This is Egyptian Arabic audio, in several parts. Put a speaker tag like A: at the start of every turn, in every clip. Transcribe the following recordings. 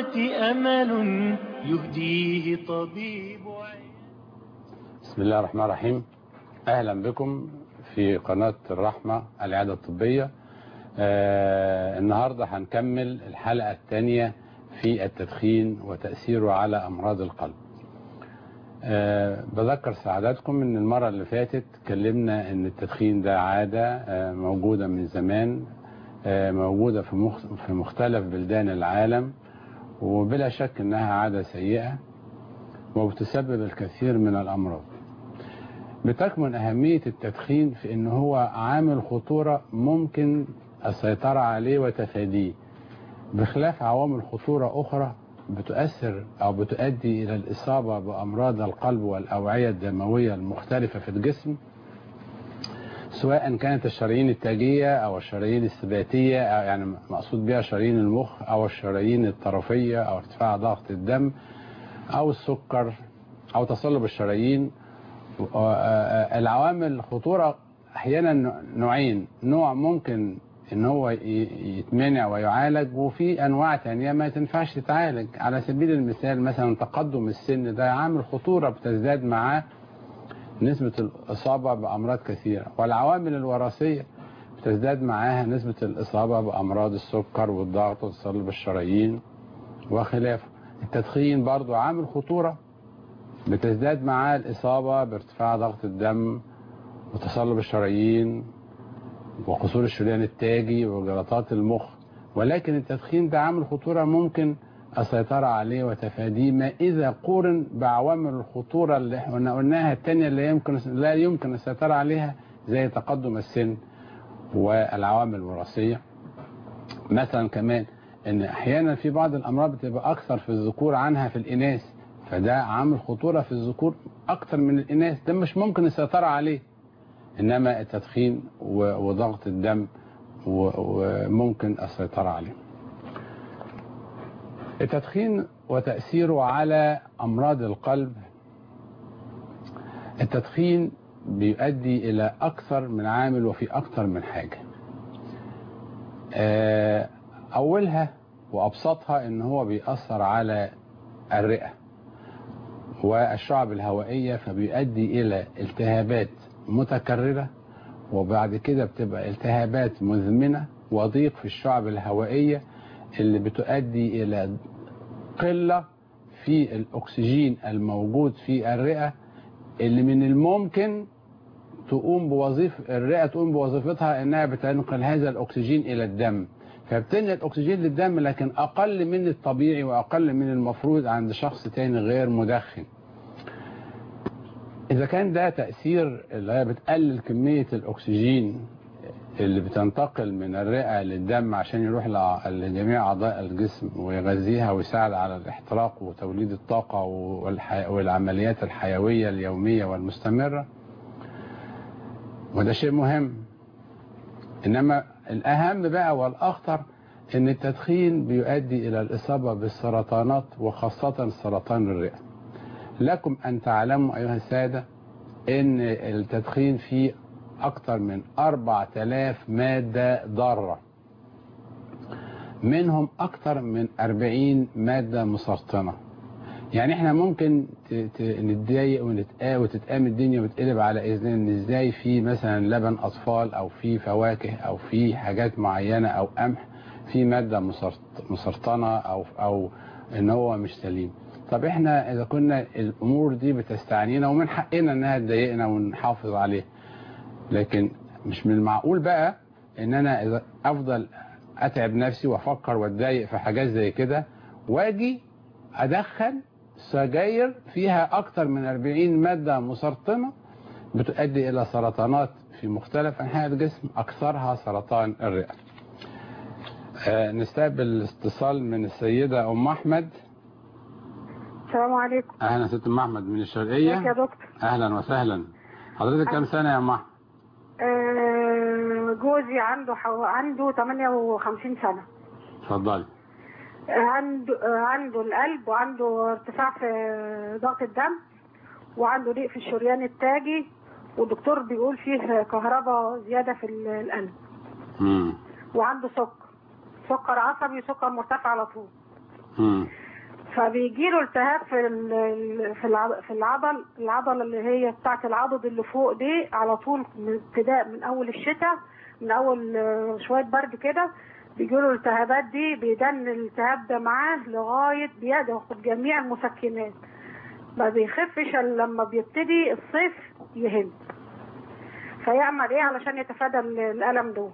A: الموت أمل يهديه طبيب عين
B: بسم الله الرحمن الرحيم أهلا بكم في قناة الرحمة العيادة الطبية آه النهاردة هنكمل الحلقة الثانية في التدخين وتأثيره على أمراض القلب أه بذكر سعادتكم ان المرة اللي فاتت اتكلمنا ان التدخين ده عادة أه موجودة من زمان أه موجودة في, مخ في مختلف بلدان العالم وبلا شك انها عادة سيئة وبتسبب الكثير من الامراض بتكمن اهمية التدخين في ان هو عامل خطورة ممكن السيطرة عليه وتفاديه بخلاف عوامل خطورة اخرى بتؤثر أو بتؤدي إلى الإصابة بأمراض القلب والأوعية الدموية المختلفة في الجسم سواء كانت الشرايين التاجية أو الشرايين الثباتية أو يعني مقصود بها شرايين المخ أو الشرايين الطرفية أو ارتفاع ضغط الدم أو السكر أو تصلب الشرايين العوامل الخطورة أحيانا نوعين نوع ممكن ان هو يتمنع ويعالج وفي انواع تانية ما تنفعش تتعالج على سبيل المثال مثلا تقدم السن ده عامل خطورة بتزداد معاه نسبة الإصابة بأمراض كثيرة والعوامل الوراثية بتزداد معاها نسبة الإصابة بأمراض السكر والضغط وتصلب الشرايين وخلافه التدخين برضو عامل خطورة بتزداد معاه الإصابة بارتفاع ضغط الدم وتصلب الشرايين وقصور الشريان التاجي وجلطات المخ ولكن التدخين ده عامل خطورة ممكن السيطرة عليه وتفاديه ما إذا قورن بعوامل الخطورة اللي احنا قلناها التانية اللي يمكن لا يمكن السيطرة عليها زي تقدم السن والعوامل الوراثية مثلا كمان ان احيانا في بعض الامراض بتبقى اكثر في الذكور عنها في الاناث فده عامل خطورة في الذكور اكثر من الاناث ده مش ممكن السيطرة عليه إنما التدخين وضغط الدم وممكن السيطرة عليه التدخين وتأثيره على أمراض القلب التدخين بيؤدي إلى أكثر من عامل وفي أكثر من حاجة أولها وأبسطها إن هو بيأثر على الرئة والشعب الهوائية فبيؤدي إلى التهابات متكررة وبعد كده بتبقى التهابات مزمنة وضيق في الشعب الهوائية اللي بتؤدي إلى قلة في الأكسجين الموجود في الرئة اللي من الممكن تقوم بوظيف الرئة تقوم بوظيفتها انها بتنقل هذا الأكسجين إلى الدم فبتنقل الأكسجين للدم لكن أقل من الطبيعي وأقل من المفروض عند شخص تاني غير مدخن إذا كان ده تأثير اللي هي بتقلل كمية الأكسجين اللي بتنتقل من الرئة للدم عشان يروح لجميع أعضاء الجسم ويغذيها ويساعد على الاحتراق وتوليد الطاقة والعمليات الحيوية اليومية والمستمرة وده شيء مهم إنما الأهم بقى والأخطر إن التدخين بيؤدي إلى الإصابة بالسرطانات وخاصة سرطان الرئة لكم أن تعلموا أيها السادة أن التدخين فيه أكثر من 4000 مادة ضارة منهم أكثر من 40 مادة مسرطنة يعني احنا ممكن نتضايق ونتقا وتتقام الدنيا وتقلب على اذننا ان ازاي في مثلا لبن اطفال او في فواكه او في حاجات معينة او قمح في مادة مسرطنة او او ان هو مش سليم طب احنا اذا كنا الامور دي بتستعنينا ومن حقنا انها تضايقنا ونحافظ عليها لكن مش من المعقول بقى ان انا اذا افضل اتعب نفسي وافكر واتضايق في حاجات زي كده واجي ادخل سجاير فيها اكتر من 40 مادة مسرطنة بتؤدي الى سرطانات في مختلف انحاء الجسم اكثرها سرطان الرئة آه نستقبل اتصال من السيدة ام احمد
C: السلام عليكم
B: اهلا ست ام احمد من الشرقية
C: ازيك يا دكتور
B: اهلا وسهلا حضرتك كام سنة يا ام احمد
C: آه، جوزي عنده حو... عنده 58 سنة
B: اتفضلي
C: آه، عنده آه، عنده القلب وعنده ارتفاع في ضغط الدم وعنده ضيق في الشريان التاجي والدكتور بيقول فيه كهرباء زيادة في ال- القلب
B: امم
C: وعنده سكر سكر عصبي وسكر مرتفع على طول
B: امم
C: فبيجي له التهاب في ال- ال- في الع- في العضل العضله اللي هي بتاعه العضد اللي فوق دي على طول من ابتداء من اول الشتاء من اول آه، شويه برد كده بيجي له الالتهابات دي بيدن الالتهاب ده معاه لغايه بياخد جميع المسكنات ما بيخفش الا لما بيبتدي الصيف يهد فيعمل ايه علشان يتفادى ال- الالم ده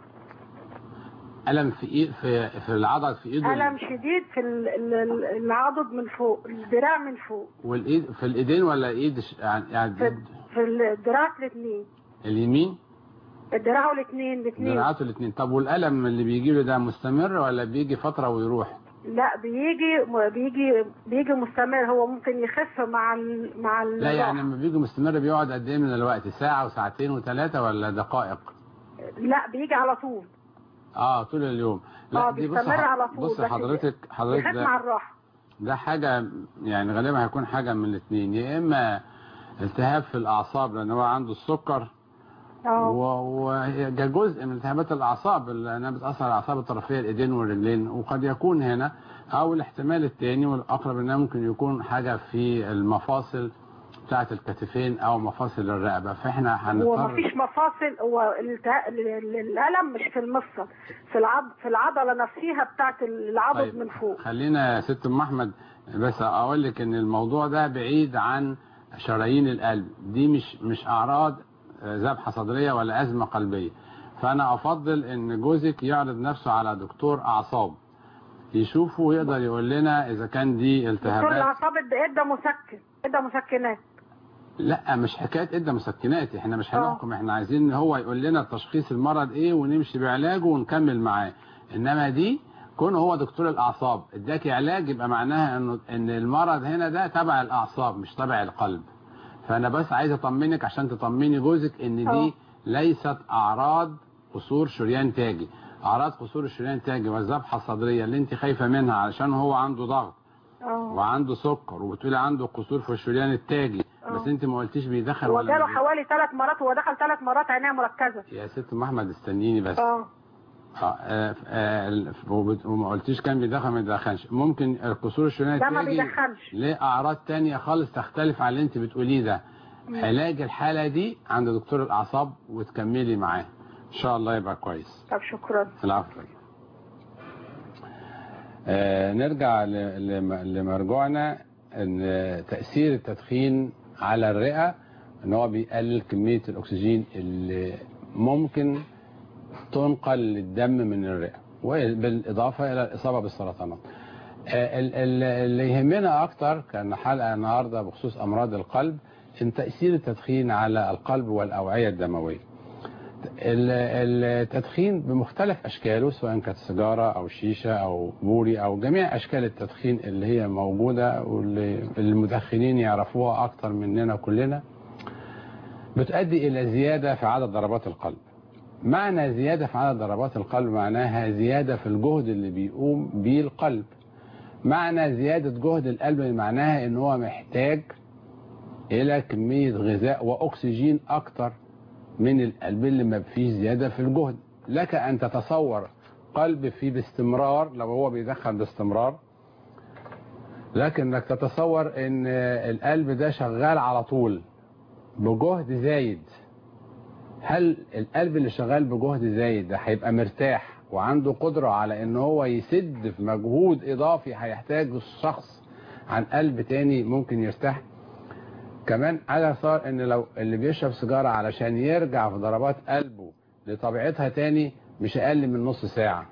B: الم في إيد في في العضل في ايده
C: الم شديد في ال- ال- العضد من فوق الذراع من فوق
B: والايد في الايدين ولا ايد ش- يعني يعني
C: في, في الذراع الاثنين
B: اليمين
C: الدراع الاثنين الاثنين
B: دراعاته الاثنين طب والالم اللي بيجي له ده مستمر ولا بيجي فتره ويروح
C: لا بيجي بيجي بيجي مستمر هو ممكن يخف مع ال مع ال
B: لا يعني لما بيجي مستمر بيقعد قد ايه من الوقت ساعه وساعتين وثلاثه ولا دقائق
C: لا بيجي على طول
B: اه طول اليوم
C: اه
B: لا دي بص
C: بيستمر
B: ح-
C: على طول
B: بص
C: بس
B: حضرتك حضرتك
C: بيخف
B: ده
C: مع الراحه
B: ده حاجة يعني غالبا هيكون حاجة من الاثنين يا إما التهاب في الأعصاب لأن هو عنده السكر
C: اه
B: وده جزء من التهابات الأعصاب لأنها بتأثر على الأعصاب الطرفية الإيدين والرجلين وقد يكون هنا أو الاحتمال الثاني والأقرب إنها ممكن يكون حاجة في المفاصل بتاعة الكتفين أو مفاصل الرقبة فإحنا
C: هو
B: هنضطر
C: مفيش مفاصل هو الت- ال- ال- الالم مش في المفصل في العض في العضله نفسها بتاعت العضد
B: طيب
C: من فوق
B: خلينا يا ست ام احمد بس اقول لك ان الموضوع ده بعيد عن شرايين القلب دي مش مش اعراض آه، ذبحه صدريه ولا ازمه قلبيه فانا افضل ان جوزك يعرض نفسه على دكتور اعصاب يشوفه ويقدر يقول لنا اذا كان دي
C: دكتور
B: التهابات
C: الاعصاب ادى ادى مسكن ادى مسكنات
B: لا مش حكايه ادى مسكنات احنا مش
C: آه.
B: هنحكم احنا عايزين ان هو يقول لنا تشخيص المرض ايه ونمشي بعلاجه ونكمل معاه انما دي كون هو دكتور الاعصاب اداكي علاج يبقى معناها انه ان المرض هنا ده تبع الاعصاب مش تبع القلب فانا بس عايز اطمنك عشان تطمني جوزك ان
C: آه.
B: دي ليست اعراض قصور شريان تاجي اعراض قصور الشريان التاجي والذبحه الصدريه اللي انت خايفه منها علشان هو عنده ضغط
C: اه
B: وعنده سكر وبتقولي عنده قصور في الشريان التاجي بس
C: آه.
B: انت ما قلتيش بيدخل
C: هو
B: ولا
C: جاله
B: بي-
C: حوالي ثلاث مرات هو دخل ثلاث مرات عنايه مركزه
B: يا ست ام احمد استنيني بس
C: اه
B: اه آه، آه، وبت- وما قلتيش كان بيدخن ما بيدخنش ممكن القصور الشريانيه
C: ده ما
B: التاجي
C: بيدخنش
B: ليه اعراض تانية خالص تختلف عن اللي انت بتقوليه ده علاج الحاله دي عند دكتور الاعصاب وتكملي معاه ان شاء الله يبقى كويس
C: طب شكرا
B: العفو آه نرجع ل- لم- لمرجوعنا ان تاثير التدخين على الرئه ان هو بيقلل كميه الاكسجين اللي ممكن تنقل للدم من الرئه وبالاضافه الى الاصابه بالسرطانات آه، ال- ال- اللي يهمنا اكتر كان حلقه النهارده بخصوص امراض القلب ان تاثير التدخين على القلب والاوعيه الدمويه ال- التدخين بمختلف اشكاله سواء كانت سيجاره او شيشه او بوري او جميع اشكال التدخين اللي هي موجوده واللي المدخنين يعرفوها اكتر مننا كلنا بتؤدي الى زياده في عدد ضربات القلب معنى زياده في عدد ضربات القلب معناها زياده في الجهد اللي بيقوم بيه القلب معنى زياده جهد القلب معناها ان هو محتاج الى كميه غذاء واكسجين اكتر من القلب اللي ما فيش زيادة في الجهد لك أن تتصور قلب فيه باستمرار لو هو بيدخن باستمرار لكنك تتصور ان القلب ده شغال على طول بجهد زايد هل القلب اللي شغال بجهد زايد ده هيبقى مرتاح وعنده قدرة على ان هو يسد في مجهود اضافي هيحتاجه الشخص عن قلب تاني ممكن يرتاح كمان على صار ان لو اللي بيشرب سيجاره علشان يرجع في ضربات قلبه لطبيعتها تاني مش اقل من نص ساعه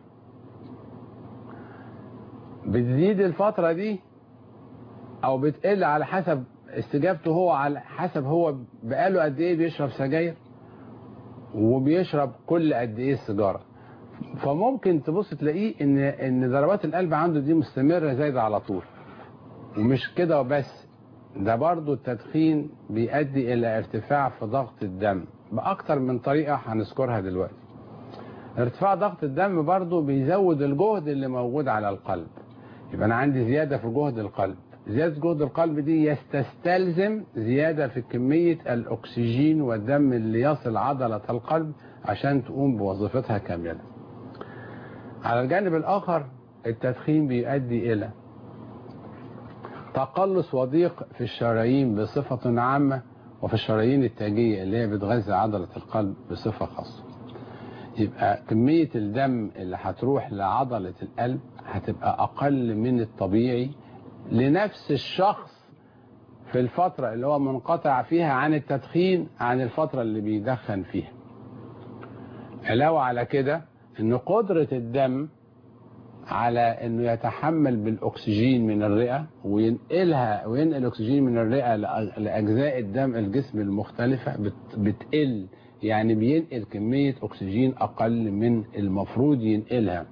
B: بتزيد الفتره دي او بتقل على حسب استجابته هو على حسب هو بقاله قد ايه بيشرب سجاير وبيشرب كل قد ايه السيجاره فممكن تبص تلاقيه ان ان ضربات القلب عنده دي مستمره زايده على طول ومش كده وبس ده برضو التدخين بيؤدي الى ارتفاع في ضغط الدم باكتر من طريقه هنذكرها دلوقتي ارتفاع ضغط الدم برضو بيزود الجهد اللي موجود على القلب يبقى انا عندي زياده في جهد القلب زياده جهد القلب دي يستلزم زياده في كميه الاكسجين والدم اللي يصل عضله القلب عشان تقوم بوظيفتها كامله على الجانب الاخر التدخين بيؤدي الى تقلص وضيق في الشرايين بصفة عامة وفي الشرايين التاجية اللي هي بتغذي عضلة القلب بصفة خاصة يبقى كمية الدم اللي هتروح لعضلة القلب هتبقى أقل من الطبيعي لنفس الشخص في الفترة اللي هو منقطع فيها عن التدخين عن الفترة اللي بيدخن فيها علاوة على كده ان قدرة الدم على انه يتحمل بالاكسجين من الرئة وينقلها وينقل الاكسجين من الرئة لأ- لاجزاء الدم الجسم المختلفة بت- بتقل يعني بينقل كمية اكسجين اقل من المفروض ينقلها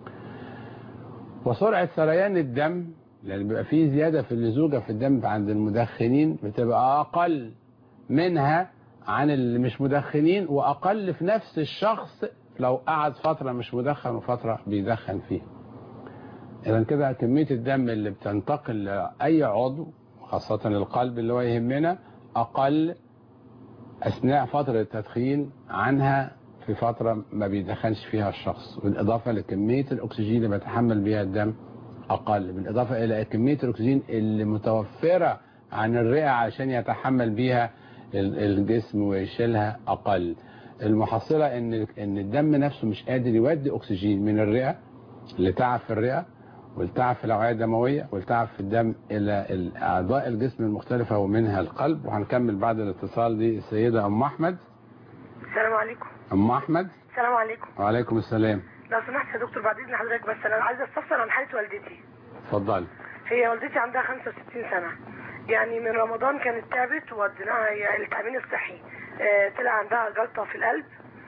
B: وسرعة سريان الدم لان بيبقى فيه زيادة في اللزوجة في الدم عند المدخنين بتبقى اقل منها عن اللي مش مدخنين واقل في نفس الشخص لو قعد فترة مش مدخن وفترة بيدخن فيها اذا كده كمية الدم اللي بتنتقل لأي عضو خاصة القلب اللي هو يهمنا أقل أثناء فترة التدخين عنها في فترة ما بيدخنش فيها الشخص بالإضافة لكمية الأكسجين اللي بيتحمل بيها الدم أقل بالإضافة إلى كمية الأكسجين اللي متوفرة عن الرئة عشان يتحمل بيها ال- الجسم ويشيلها أقل المحصلة إن إن الدم نفسه مش قادر يودي أكسجين من الرئة لتعب في الرئة والتعب في الأوعية الدموية والتعب في الدم إلى أعضاء الجسم المختلفة ومنها القلب وهنكمل بعد الاتصال دي السيدة أم أحمد
D: السلام عليكم
B: أم أحمد
D: السلام عليكم
B: وعليكم السلام
D: لو سمحت يا دكتور بعد اذن حضرتك بس انا عايزه استفسر عن حاله والدتي
B: اتفضلي
D: هي والدتي عندها 65 سنه يعني من رمضان كانت تعبت ووديناها هي التامين الصحي آه، طلع عندها جلطه في القلب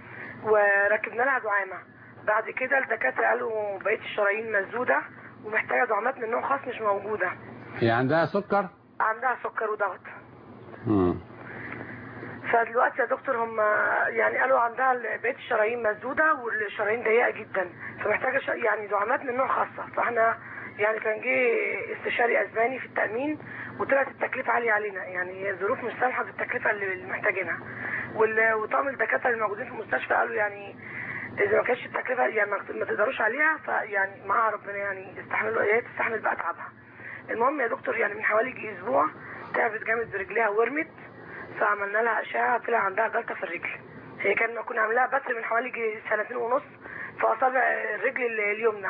D: وركبنا لها دعامه بعد كده الدكاتره قالوا بقيه الشرايين مسدوده ومحتاجه دعامات من نوع خاص مش موجوده
B: هي عندها سكر؟
D: عندها سكر وضغط
B: مم.
D: فدلوقتي يا دكتور هم يعني قالوا عندها بقيه الشرايين مسدوده والشرايين ضيقه جدا فمحتاجه ش- يعني دعامات من نوع خاصه فاحنا يعني كان جه استشاري اسباني في التامين وطلعت التكلفه عاليه علينا يعني الظروف مش سامحه في التكلفه اللي اللي محتاجينها وال- وطاقم الدكاتره الموجودين في المستشفى قالوا يعني اذا ما كانتش التكلفه يعني ما ما تقدروش عليها فيعني معاها ربنا يعني استحملوا هي تستحمل بقى تعبها المهم يا دكتور يعني من حوالي يجي اسبوع تعبت جامد برجليها ورمت فعملنا لها اشعه طلع عندها جلطه في الرجل هي كان كنا عاملاها بتر من حوالي يجي سنتين ونص في اصابع الرجل ال- اليمنى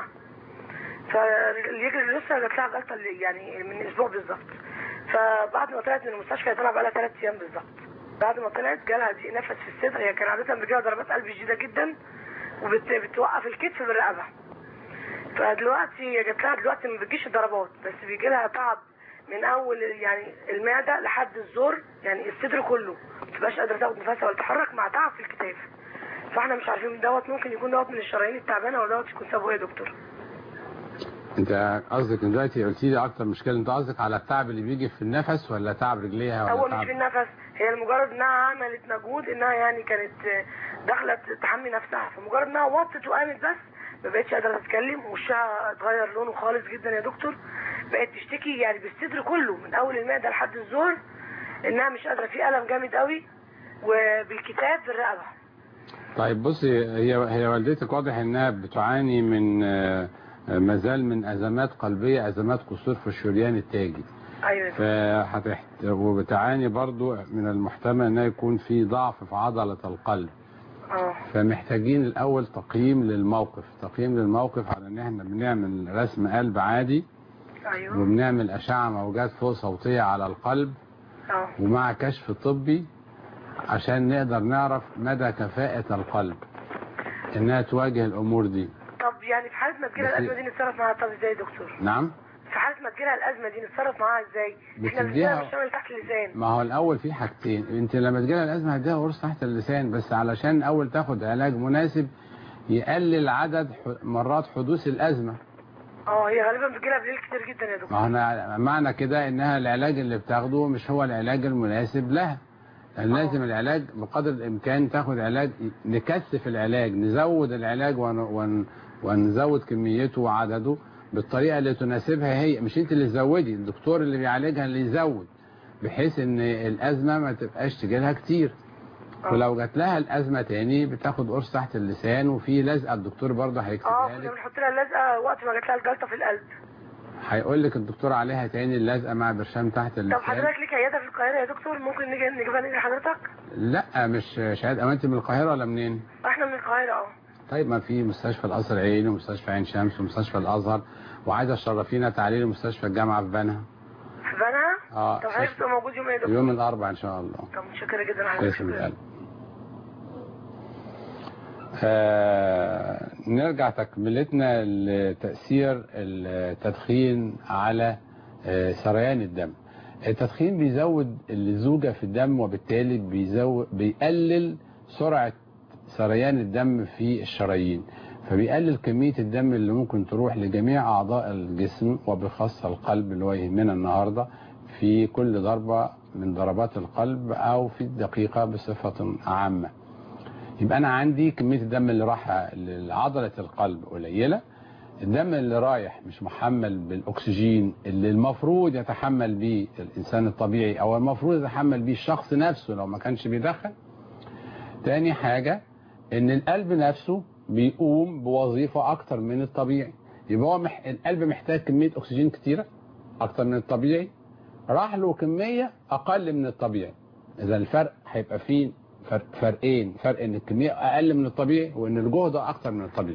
D: فالرجل اليسرى جات لها جلطه اللي- يعني من اسبوع بالظبط فبعد ما طلعت من المستشفى هي طالعه بقى لها ثلاث ايام بالظبط بعد ما طلعت جالها ضيق نفس في الصدر هي كان عاده بيجيلها ضربات قلب شديده جدا وبتوقف الكتف بالرقبه فدلوقتي هي جات لها دلوقتي ما بتجيش الضربات بس بيجي لها تعب من اول يعني المعده لحد الزور يعني الصدر كله ما تبقاش قادره تاخد نفسها ولا تتحرك مع تعب في الكتاف فاحنا مش عارفين دوت ممكن يكون دوت من الشرايين التعبانه ولا دوت يكون سببه ايه يا دكتور
B: انت قصدك إن دلوقتي قلت لي اكتر مشكله انت قصدك على التعب اللي بيجي في النفس ولا تعب رجليها ولا
D: هو
B: تعب
D: مش في النفس هي لمجرد انها عملت مجهود انها يعني كانت داخله تحمي نفسها فمجرد انها وطت وقامت بس ما بقتش قادره تتكلم وشها اتغير لونه خالص جدا يا دكتور بقت تشتكي يعني بالصدر كله من اول المعده لحد الزور انها مش قادره في الم جامد قوي وبالكتاف بالرقبه
B: طيب بصي هي هي والدتك واضح انها بتعاني من آه، آه، مازال من ازمات قلبيه ازمات قصور في الشريان التاجي
D: ايوه يا دكتور.
B: فهتحت وبتعاني برضو من المحتمل انها يكون في ضعف في عضله القلب
D: اه
B: فمحتاجين الاول تقييم للموقف تقييم للموقف على ان احنا بنعمل رسم قلب عادي
D: ايوه
B: وبنعمل اشعه موجات فوق صوتيه على القلب
D: اه
B: ومع كشف طبي عشان نقدر نعرف مدى كفاءة القلب انها تواجه الامور دي
D: طب يعني في حاله ما تجيلها
B: بس-
D: الازمه دي نتصرف معاها طب ازاي يا دكتور
B: نعم
D: في حاله ما تجيلها الازمه دي نتصرف معاها ازاي احنا
B: بتديها-
D: بنديها بالشمال تحت اللسان
B: ما هو الاول في حاجتين انت لما تجيلها الازمه هتديها قرص تحت اللسان بس علشان اول تاخد علاج مناسب يقلل عدد ح- مرات حدوث الازمه
D: اه هي غالبا بتجيلها بالليل كتير جدا يا دكتور
B: ما هو أنا- معنى كده انها العلاج اللي بتاخده مش هو العلاج المناسب لها يعني لازم العلاج بقدر الامكان تاخد علاج نكثف العلاج نزود العلاج ون ون ونزود كميته وعدده بالطريقه اللي تناسبها هي مش انت اللي تزودي الدكتور اللي بيعالجها اللي يزود بحيث ان الازمه ما تبقاش تجيلها كتير ولو جات لها الازمه تاني بتاخد قرص تحت اللسان وفي لزقه الدكتور برضه
D: اه
B: هيكتبها
D: كنا
B: لك
D: بنحط لها اللزقه وقت ما جات لها الجلطه في القلب
B: هيقول لك الدكتور عليها تاني اللازقه مع برشام تحت
D: طب
B: اللسان
D: حضرتك ليك عياده في القاهره يا دكتور ممكن نيجي نجيبها لي لحضرتك
B: لا مش شهاده أما انت من القاهره ولا منين
D: احنا من القاهره اه
B: طيب ما في مستشفى القصر العيني ومستشفى عين شمس ومستشفى الازهر وعايزه تشرفينا تعالي لي مستشفى الجامعه في بنها
D: في بنها
B: اه
D: طب حضرتك تبقى موجود يوم ايه يا دكتور
B: يوم الاربعاء ان شاء الله
D: طب متشكره جدا حضرتك
B: باسم
D: شكرا
B: القلب آه نرجع تكملتنا لتأثير التدخين على آه سريان الدم التدخين بيزود اللزوجة في الدم وبالتالي بيزود بيقلل سرعة سريان الدم في الشرايين فبيقلل كمية الدم اللي ممكن تروح لجميع أعضاء الجسم وبخاصة القلب اللي هو يهمنا النهاردة في كل ضربة من ضربات القلب أو في الدقيقة بصفة عامة يبقى أنا عندي كمية الدم اللي راح لعضلة القلب قليلة الدم اللي رايح مش محمل بالأكسجين اللي المفروض يتحمل بيه الإنسان الطبيعي أو المفروض يتحمل بيه الشخص نفسه لو ما كانش بيدخن تاني حاجة ان القلب نفسه بيقوم بوظيفة اكتر من الطبيعي يبقى هو مح... القلب محتاج كمية اكسجين كتيرة اكتر من الطبيعي راح له كمية اقل من الطبيعي اذا الفرق هيبقى فيه فرق فرقين فرق ان الكمية اقل من الطبيعي وان الجهد اكتر من الطبيعي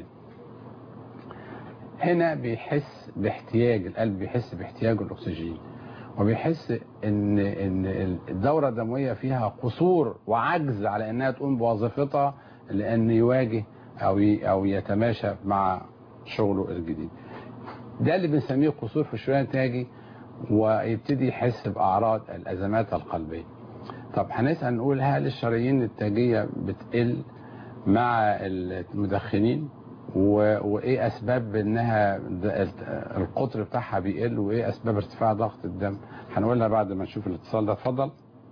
B: هنا بيحس باحتياج القلب بيحس باحتياج الاكسجين وبيحس ان ان الدوره الدمويه فيها قصور وعجز على انها تقوم بوظيفتها لان يواجه او او يتماشى مع شغله الجديد. ده اللي بنسميه قصور في الشريان التاجي ويبتدي يحس باعراض الازمات القلبيه. طب هنسال نقول هل الشرايين التاجيه بتقل مع المدخنين وايه اسباب انها القطر بتاعها بيقل وايه اسباب ارتفاع ضغط الدم هنقولها بعد ما نشوف الاتصال ده اتفضل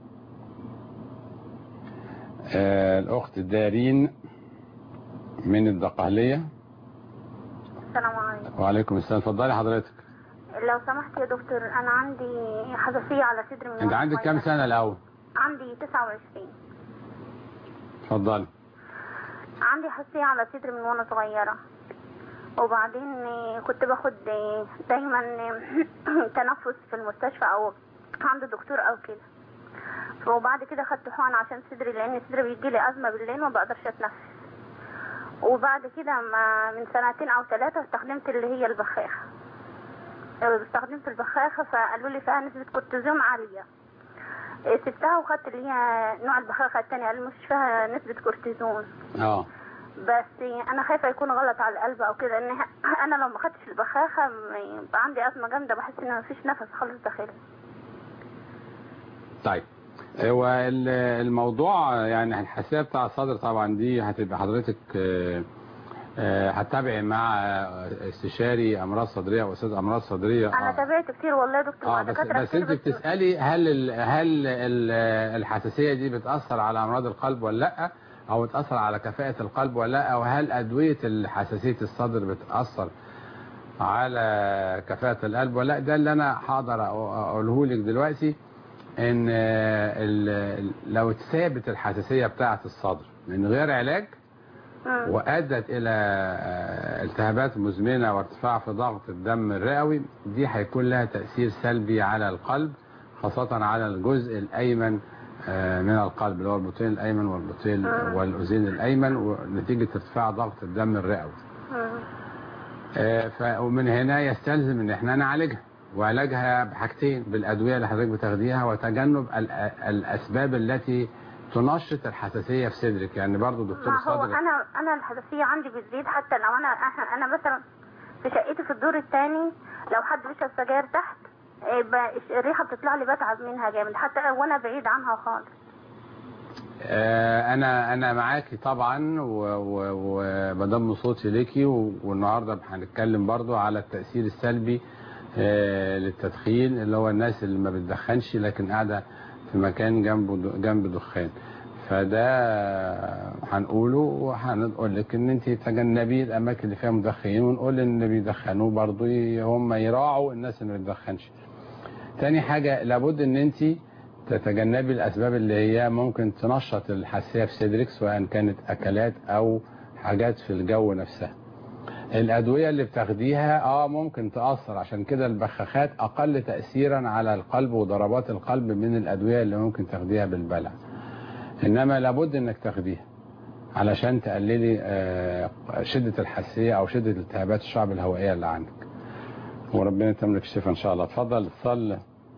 B: آه الاخت دارين من الدقهلية
E: السلام عليكم
B: وعليكم السلام اتفضلي حضرتك
E: لو سمحت يا دكتور انا عندي حساسيه على صدري من
B: انت
E: وأنا
B: عندك كام
E: صغيرة.
B: سنة الاول
E: عندي 29
B: اتفضلي
E: عندي حساسيه على صدري من وانا صغيره وبعدين آه، كنت باخد آه، دايما آه، تنفس في المستشفى او عند دكتور او كده وبعد كده خدت حقن عشان صدري لان صدري بيجي لي ازمه بالليل ما بقدرش اتنفس وبعد كده ما من سنتين او ثلاثه استخدمت اللي هي البخاخه استخدمت البخاخه فقالوا لي فيها نسبه كورتيزون عاليه إيه، سبتها وخدت اللي هي نوع البخاخه الثانيه قالوا مش فيها نسبه كورتيزون
B: اه
E: بس انا خايفه يكون غلط على القلب او كده ان انا لو ما خدتش البخاخه م- يبقى عندي ازمه جامده بحس ان مفيش نفس خالص داخلي
B: طيب هو ال- الموضوع يعني الحساسيه بتاع الصدر طبعا دي هتبقى حضرتك آه، آه، هتتابعي مع آه، استشاري امراض صدريه او استاذ امراض صدريه
E: انا
B: آه.
E: تابعت كتير والله يا دكتور
B: اه
E: مع
B: بس
E: دكاتره
B: بس
E: كتير
B: انت بتسالي هل ال هل ال الحساسيه دي بتاثر على امراض القلب ولا لا او بتاثر على كفاءه القلب ولا لا او هل ادويه حساسيه الصدر بتاثر على كفاءه القلب ولا لا ده اللي انا هقدر أ- اقوله لك دلوقتي ان ال- لو اتثابت الحساسيه بتاعه الصدر من غير علاج
E: مم.
B: وادت الى آه، التهابات مزمنه وارتفاع في ضغط الدم الرئوي دي هيكون لها تاثير سلبي على القلب خاصه على الجزء الايمن آه، من القلب اللي هو البطين الايمن والبطين والاذين الايمن ونتيجه ارتفاع ضغط الدم الرئوي
E: مم.
B: آه، ف- ومن هنا يستلزم ان احنا نعالجها وعلاجها بحاجتين بالادويه اللي حضرتك بتاخديها وتجنب ال- الاسباب التي تنشط الحساسيه في صدرك يعني برضو دكتور
E: ما هو
B: الصدر
E: انا انا الحساسيه عندي بتزيد حتى لو انا انا أنا مثلا في شقتي في الدور الثاني لو حد بيشرب سجاير تحت إيه، ب- الريحه بتطلع لي بتعب منها جامد حتى وانا بعيد عنها خالص
B: آه، انا انا معاكي طبعا و- و- وبضم صوتي ليكي و- والنهارده هنتكلم برضو على التاثير السلبي آه، للتدخين اللي هو الناس اللي ما بتدخنش لكن قاعده في مكان جنبه د- جنب دخان فده هنقوله وهنقول لك ان انت تجنبي الاماكن اللي فيها مدخنين ونقول ان اللي بيدخنوا برضو ي- هم يراعوا الناس اللي ما بتدخنش تاني حاجة لابد ان انت تتجنبي الاسباب اللي هي ممكن تنشط الحساسية في صدرك سواء كانت اكلات او حاجات في الجو نفسها الأدوية اللي بتاخديها اه ممكن تأثر عشان كده البخاخات أقل تأثيرا على القلب وضربات القلب من الأدوية اللي ممكن تاخديها بالبلع إنما لابد إنك تاخديها علشان تقللي آه، شدة الحساسية أو شدة التهابات الشعب الهوائية اللي عندك وربنا تملك الشفاء إن شاء الله اتفضل اتصل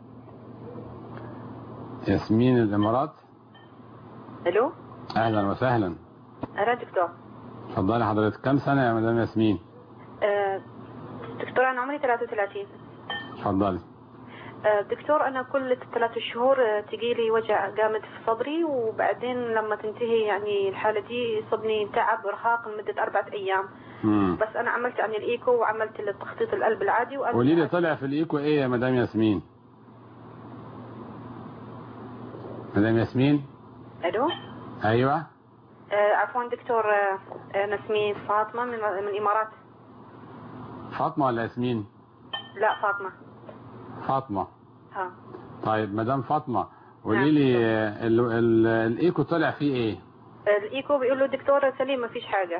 B: ياسمين الإمارات
F: الو
B: أهلا وسهلا
F: انا دكتور
B: اتفضلي حضرتك كم سنة يا مدام ياسمين
F: آه، دكتور انا عمري 33
B: اتفضلي
F: آه، دكتور انا كل ثلاث شهور آه، تجيلي وجع جامد في صدري وبعدين لما تنتهي يعني الحالة دي يصيبني تعب ارهاق لمدة اربعة ايام
B: مم.
F: بس انا عملت عن الايكو وعملت تخطيط القلب العادي وأنا
B: قولي لي طلع في الايكو ايه يا مدام ياسمين مدام ياسمين
F: الو
B: ايوه
F: آه، عفوا دكتور آه، انا اسمي فاطمة من من الامارات
B: فاطمه ولا ياسمين
F: لا فاطمة
B: فاطمه
F: ها
B: طيب مدام فاطمه قولي لي آه، ال- ال- الايكو طلع فيه ايه
F: الايكو بيقول له دكتور سليم ما فيش حاجة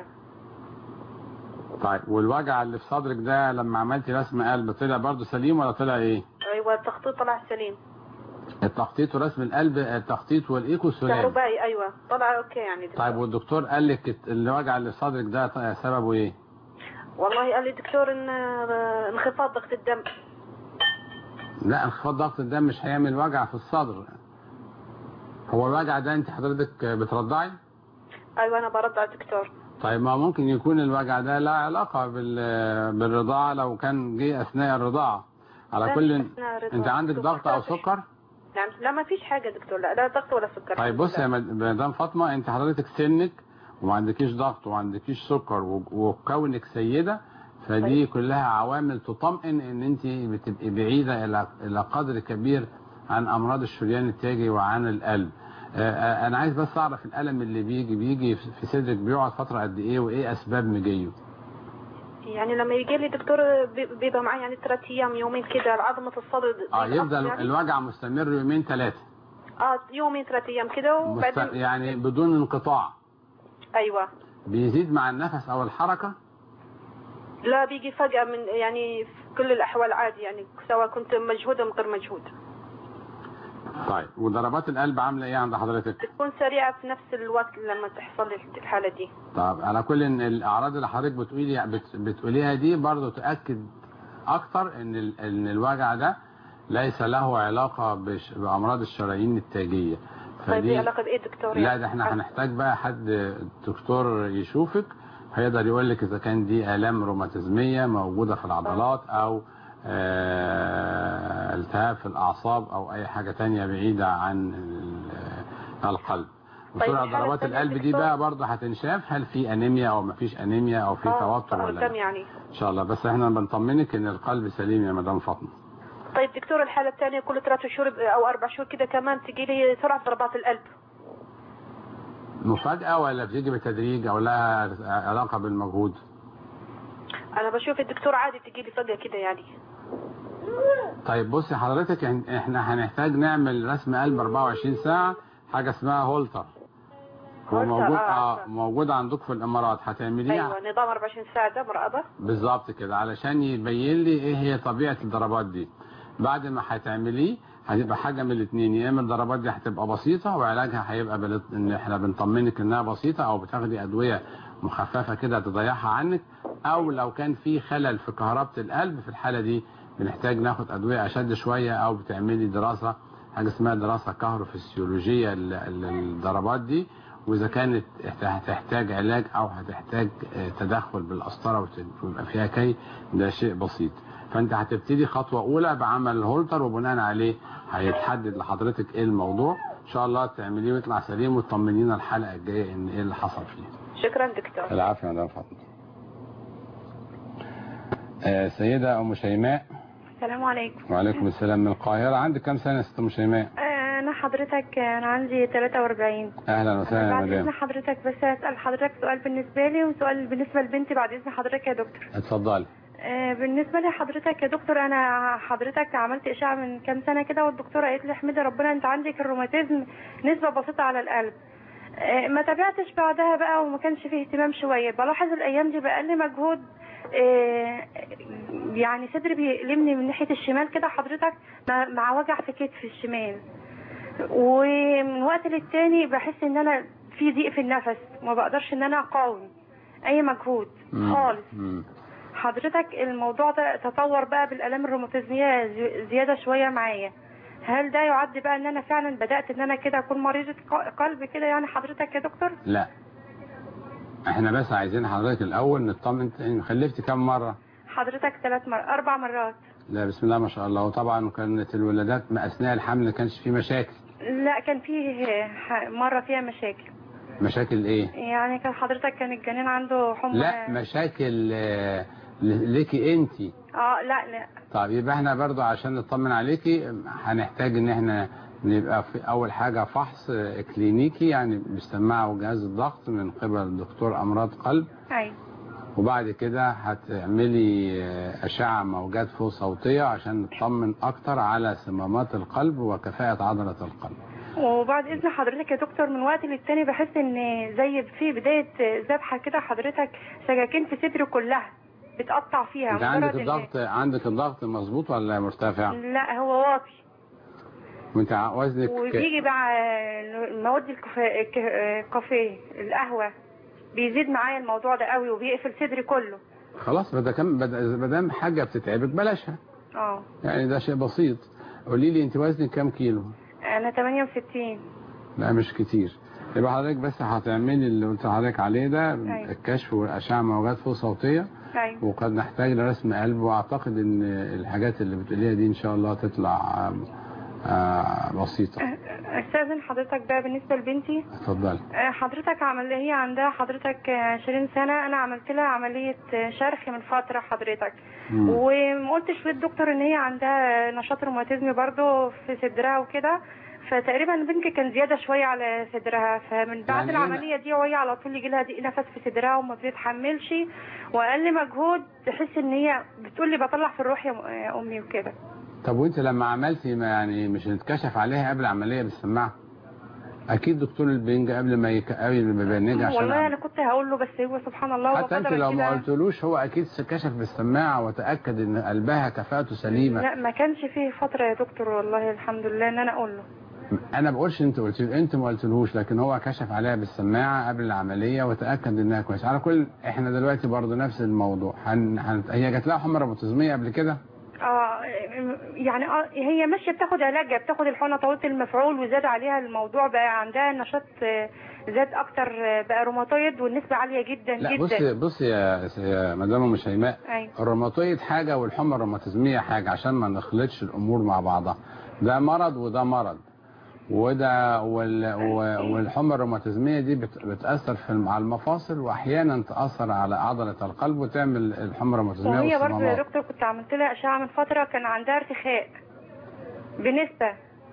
B: طيب والوجع اللي في صدرك ده لما عملتي رسم قلب طلع برضو سليم ولا طلع ايه
F: ايوه التخطيط طلع سليم
B: التخطيط ورسم القلب التخطيط والايكو سلام
F: كهربائي ايوه طلع اوكي يعني دكتور.
B: طيب والدكتور قال لك الت- الوجع اللي في صدرك ده ط- سببه ايه
F: والله قال لي دكتور ان آه، انخفاض ضغط الدم
B: لا انخفاض ضغط الدم مش هيعمل وجع في الصدر هو الوجع ده انت حضرتك بترضعي
F: ايوه انا برد على الدكتور
B: طيب ما ممكن يكون الوجع ده لا علاقة بال- بالرضاعة لو كان جه أثناء الرضاعة على
F: لا،
B: كل
F: أثناء الرضاعة.
B: أنت عندك
F: دكتور
B: ضغط أو
F: فاتح.
B: سكر
F: نعم لا ما فيش حاجه دكتور لا لا ضغط ولا سكر
B: طيب بص يا مد- مدام فاطمة أنت حضرتك سنك وما عندكيش ضغط وما عندكيش سكر و- وكونك سيدة فدي كلها عوامل تطمئن ان انت بتبقي بعيدة الى الى قدر كبير عن امراض الشريان التاجي وعن القلب آه، آه، انا عايز بس اعرف الالم اللي بيجي بيجي في صدرك بيقعد فترة قد ايه وايه اسباب مجيه
F: يعني لما يجي لي دكتور بي- بيبقى معي يعني ثلاث ايام يومين كده عظمه الصدر
B: اه
F: بيتأثر
B: يفضل
F: يعني.
B: الوجع مستمر يومين ثلاثة
F: اه يومين ثلاث ايام كده
B: مست...
F: وبعدين
B: يعني بدون انقطاع
F: ايوه
B: بيزيد مع النفس او الحركة
F: لا بيجي فجاه من يعني في كل الاحوال عادي يعني سواء كنت مجهوده او غير مجهود
B: طيب وضربات القلب عاملة ايه عند حضرتك
F: تكون سريعه في نفس الوقت لما تحصل لي الحاله دي
B: طب على كل ان الاعراض اللي حضرتك بتقولي بت... بتقوليها دي برضو تأكد اكتر ان ال... ان الوجع ده ليس له علاقة بش... بامراض الشرايين التاجية
F: طيب ايه علاقه بايه دكتور
B: لا ده احنا هنحتاج بقى حد دكتور يشوفك هيقدر يقول لك اذا كان دي الام روماتيزميه موجوده في العضلات او آه، التهاب في الاعصاب او اي حاجه تانية بعيده عن ال- القلب وسرعه
F: الحالة
B: ضربات
F: التانية
B: القلب دي
F: دكتور؟
B: بقى برضه هتنشاف هل في انيميا او ما فيش انيميا او في
F: آه،
B: توتر
F: ضغط
B: ولا
F: الدم
B: لا
F: يعني
B: ان شاء الله بس احنا بنطمنك ان القلب سليم يا مدام فاطمه
F: طيب دكتور الحالة الثانية كل ثلاث شهور او اربع شهور كده كمان تجي لي سرعة ضربات القلب
B: مفاجاه ولا بتيجي بالتدريج او لها علاقه بالمجهود
F: انا بشوف الدكتور عادي تجي لي فجأة كده يعني
B: طيب بصي حضرتك إحنا- احنا هنحتاج نعمل رسم قلب 24 ساعة حاجة اسمها هولتر هو
F: هولتر،
B: موجود
F: آه،
B: اه
F: عارفة.
B: موجود عندك في الامارات هتعمليه
F: ايوه نظام 24 ساعة ده مراقبة
B: بالظبط كده علشان يبين لي ايه هي طبيعة الضربات دي بعد ما هتعمليه هتبقى حاجة من الاثنين يا اما الضربات دي هتبقى بسيطة وعلاجها هيبقى بل... ان احنا بنطمنك انها بسيطة او بتاخدي ادوية مخففة كده تضيعها عنك او لو كان في خلل في كهربة القلب في الحالة دي بنحتاج ناخد ادوية اشد شوية او بتعملي دراسة حاجة اسمها دراسة كهروفسيولوجية لل- للضربات دي واذا كانت هتحتاج علاج او هتحتاج آه، تدخل بالقسطره وت- ويبقى فيها كي ده شيء بسيط فانت هتبتدي خطوه اولى بعمل الهولتر وبناء عليه هيتحدد لحضرتك ايه الموضوع ان شاء الله تعمليه ويطلع سليم وتطمنينا الحلقه الجايه ان ايه اللي حصل فيه
F: شكرا دكتور
B: العافيه يا مدام فاطمه آه، سيده ام شيماء
G: السلام عليكم
B: وعليكم السلام من القاهره عندك كام سنه يا ست ام شيماء
G: آه، انا حضرتك آه، انا عندي 43
B: اهلا وسهلا يا
G: بعد اذن
B: مدام
G: حضرتك بس اسال حضرتك سؤال بالنسبه لي وسؤال بالنسبه لبنتي بعد اذن حضرتك يا دكتور
B: اتفضلي
G: آه، بالنسبه لي حضرتك يا دكتور انا حضرتك عملت اشعه من كام سنه كده والدكتوره قالت لي احمدي ربنا انت عندك الروماتيزم نسبه بسيطه على القلب آه، ما تابعتش بعدها بقى وما كانش فيه اهتمام شويه بلاحظ الايام دي بقى لي مجهود آه، يعني صدري بيألمني من ناحية الشمال كده حضرتك مع- مع وجع في كتفي الشمال ومن وقت للتاني بحس ان انا في ضيق في النفس ما بقدرش ان انا اقاوم اي مجهود
B: مم.
G: خالص
B: مم.
G: حضرتك الموضوع ده تطور بقى بالالام الروماتيزميه زي- زياده شويه معايا هل ده يعد بقى ان انا فعلا بدات ان انا كده اكون مريضه ق- قلب كده يعني حضرتك يا دكتور
B: لا احنا بس عايزين حضرتك الاول نطمن إن خلفتي كم مره
G: حضرتك ثلاث مر... اربع مرات
B: لا بسم الله ما شاء الله وطبعا كانت الولادات ما اثناء الحمل ما كانش في مشاكل
G: لا كان فيه ح- مره فيها مشاكل
B: مشاكل ايه
G: يعني كان حضرتك كان الجنين عنده حمى
B: لا مشاكل آه، ل- ليكي انت
G: اه لا لا
B: طيب يبقى احنا برضو عشان نطمن عليكي هنحتاج ان احنا نبقى في اول حاجة فحص آه، كلينيكي يعني بالسماعة وجهاز الضغط من قبل دكتور امراض قلب
G: ايوه
B: وبعد كده هتعملي آه، اشعة موجات فوق صوتية عشان نطمن اكتر على صمامات القلب وكفاءة عضلة القلب
G: وبعد اذن حضرتك يا دكتور من وقت للتاني بحس ان زي في بدايه ذبحه كده حضرتك سكاكين في صدري كلها بتقطع فيها
B: انت عندك
G: مجرد إن-
B: الضغط عندك الضغط مظبوط ولا مرتفع
G: لا هو واطي
B: وانت ع- وزنك
G: وبيجي بقى مواد الكفا- الك- الكافيه القهوه بيزيد معايا الموضوع ده قوي وبيقفل صدري كله
B: خلاص بدل كم ما دام حاجة بتتعبك بلاشها
G: اه
B: يعني ده شيء بسيط قولي لي انت وزنك كام كيلو
G: انا 68
B: لا مش كتير يبقى حضرتك بس هتعملي اللي قلت لحضرتك عليه ده
G: أيوة.
B: الكشف والاشعه موجات فوق صوتيه
G: ايوه
B: وقد نحتاج لرسم قلب واعتقد ان الحاجات اللي بتقوليها دي ان شاء الله تطلع آه، آه، بسيطه
G: استاذن حضرتك بقى بالنسبه لبنتي
B: اتفضلي
G: آه، حضرتك عمل هي عندها حضرتك آه، 20 سنة أنا عملت لها عملية آه، شرخ من فترة حضرتك
B: مم.
G: وما قلتش للدكتور إن هي عندها نشاط روماتيزمي برضو في صدرها وكده فتقريبا بنتي كان زيادة شوية على صدرها فمن بعد
B: يعني أنا-
G: العملية دي وهي على طول يجي لها ضيق نفس في صدرها وما بتتحملش وأقل مجهود تحس إن هي بتقول لي بطلع في الروح يا م- يا أمي وكده
B: طب وانت لما عملتي ما يعني مش اتكشف عليها قبل العمليه بالسماعه اكيد دكتور البنج قبل ما يك... قبل ما يبنج عشان
G: والله أنا كنت هقول له بس هو سبحان الله هو
B: حتى انت
G: قدر
B: لو ما
G: كده.
B: قلتلوش هو اكيد كشف بالسماعه وتاكد ان قلبها كفاءته سليمه
G: لا ما كانش فيه فترة يا دكتور والله الحمد لله ان انا اقول له
B: انا بقولش انت قلت له انت ما قلتلهوش لكن هو كشف عليها بالسماعه قبل العمليه وتاكد انها كويسه على كل احنا دلوقتي برضه نفس الموضوع هن... هن... هي جات لها حمى روماتيزميه قبل كده
G: اه يعني اه هي ماشيه بتاخد علاجها بتاخد الحقنه طويله المفعول وزاد عليها الموضوع بقى عندها نشاط آه، زاد اكتر آه، بقى روماتويد والنسبه عاليه جدا
B: لا
G: جدا
B: بصي بصي يا, يا مدام ام شيماء
G: ايوه
B: الروماتويد حاجه والحمى الروماتيزميه حاجه عشان ما نخلطش الامور مع بعضها ده مرض وده مرض وده وال... و- والحمى الروماتيزميه دي بت... بتاثر في الم- على المفاصل واحيانا تاثر على عضله القلب وتعمل الحمى الروماتيزميه
G: وهي برضه يا
B: والصمامات
G: دكتور كنت عملت لها اشعه من فتره كان عندها ارتخاء بنسبه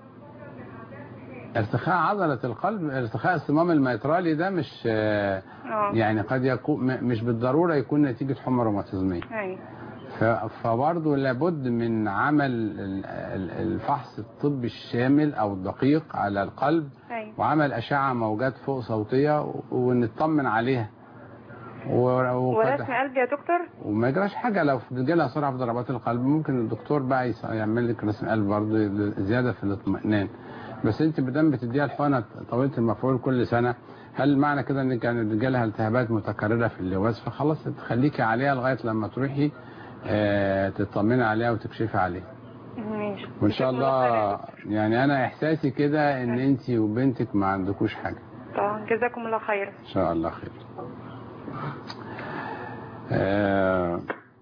B: ارتخاء عضلة القلب ارتخاء الصمام الميترالي ده مش آه،
G: اه
B: يعني قد يكون م- مش بالضرورة يكون نتيجة حمى روماتيزمية
G: ايوه
B: ف- فبرضه لابد من عمل ال- ال- الفحص الطبي الشامل او الدقيق على القلب
G: ايوه
B: وعمل اشعة موجات فوق صوتية و- ونطمن عليها و- وقد-
G: ورسم قلب يا دكتور
B: وما يجراش حاجة لو بتجيلها سرعة في ضربات القلب ممكن الدكتور بقى يس- يعمل لك رسم قلب برضه زيادة في الاطمئنان بس انت بدل بتديها الحقنة طويلة المفعول كل سنة هل معنى كده ان كان بيجيلها التهابات متكررة في اللواز فخلاص تخليكي عليها لغاية لما تروحي آه، تطمني عليها وتكشفي عليها
G: ماشي
B: وان شاء
G: جزاكم الله خير يا
B: الله يعني انا احساسي كده ان انت وبنتك ما عندكوش حاجة
G: طبعا جزاكم الله خير
B: ان شاء الله خير آه،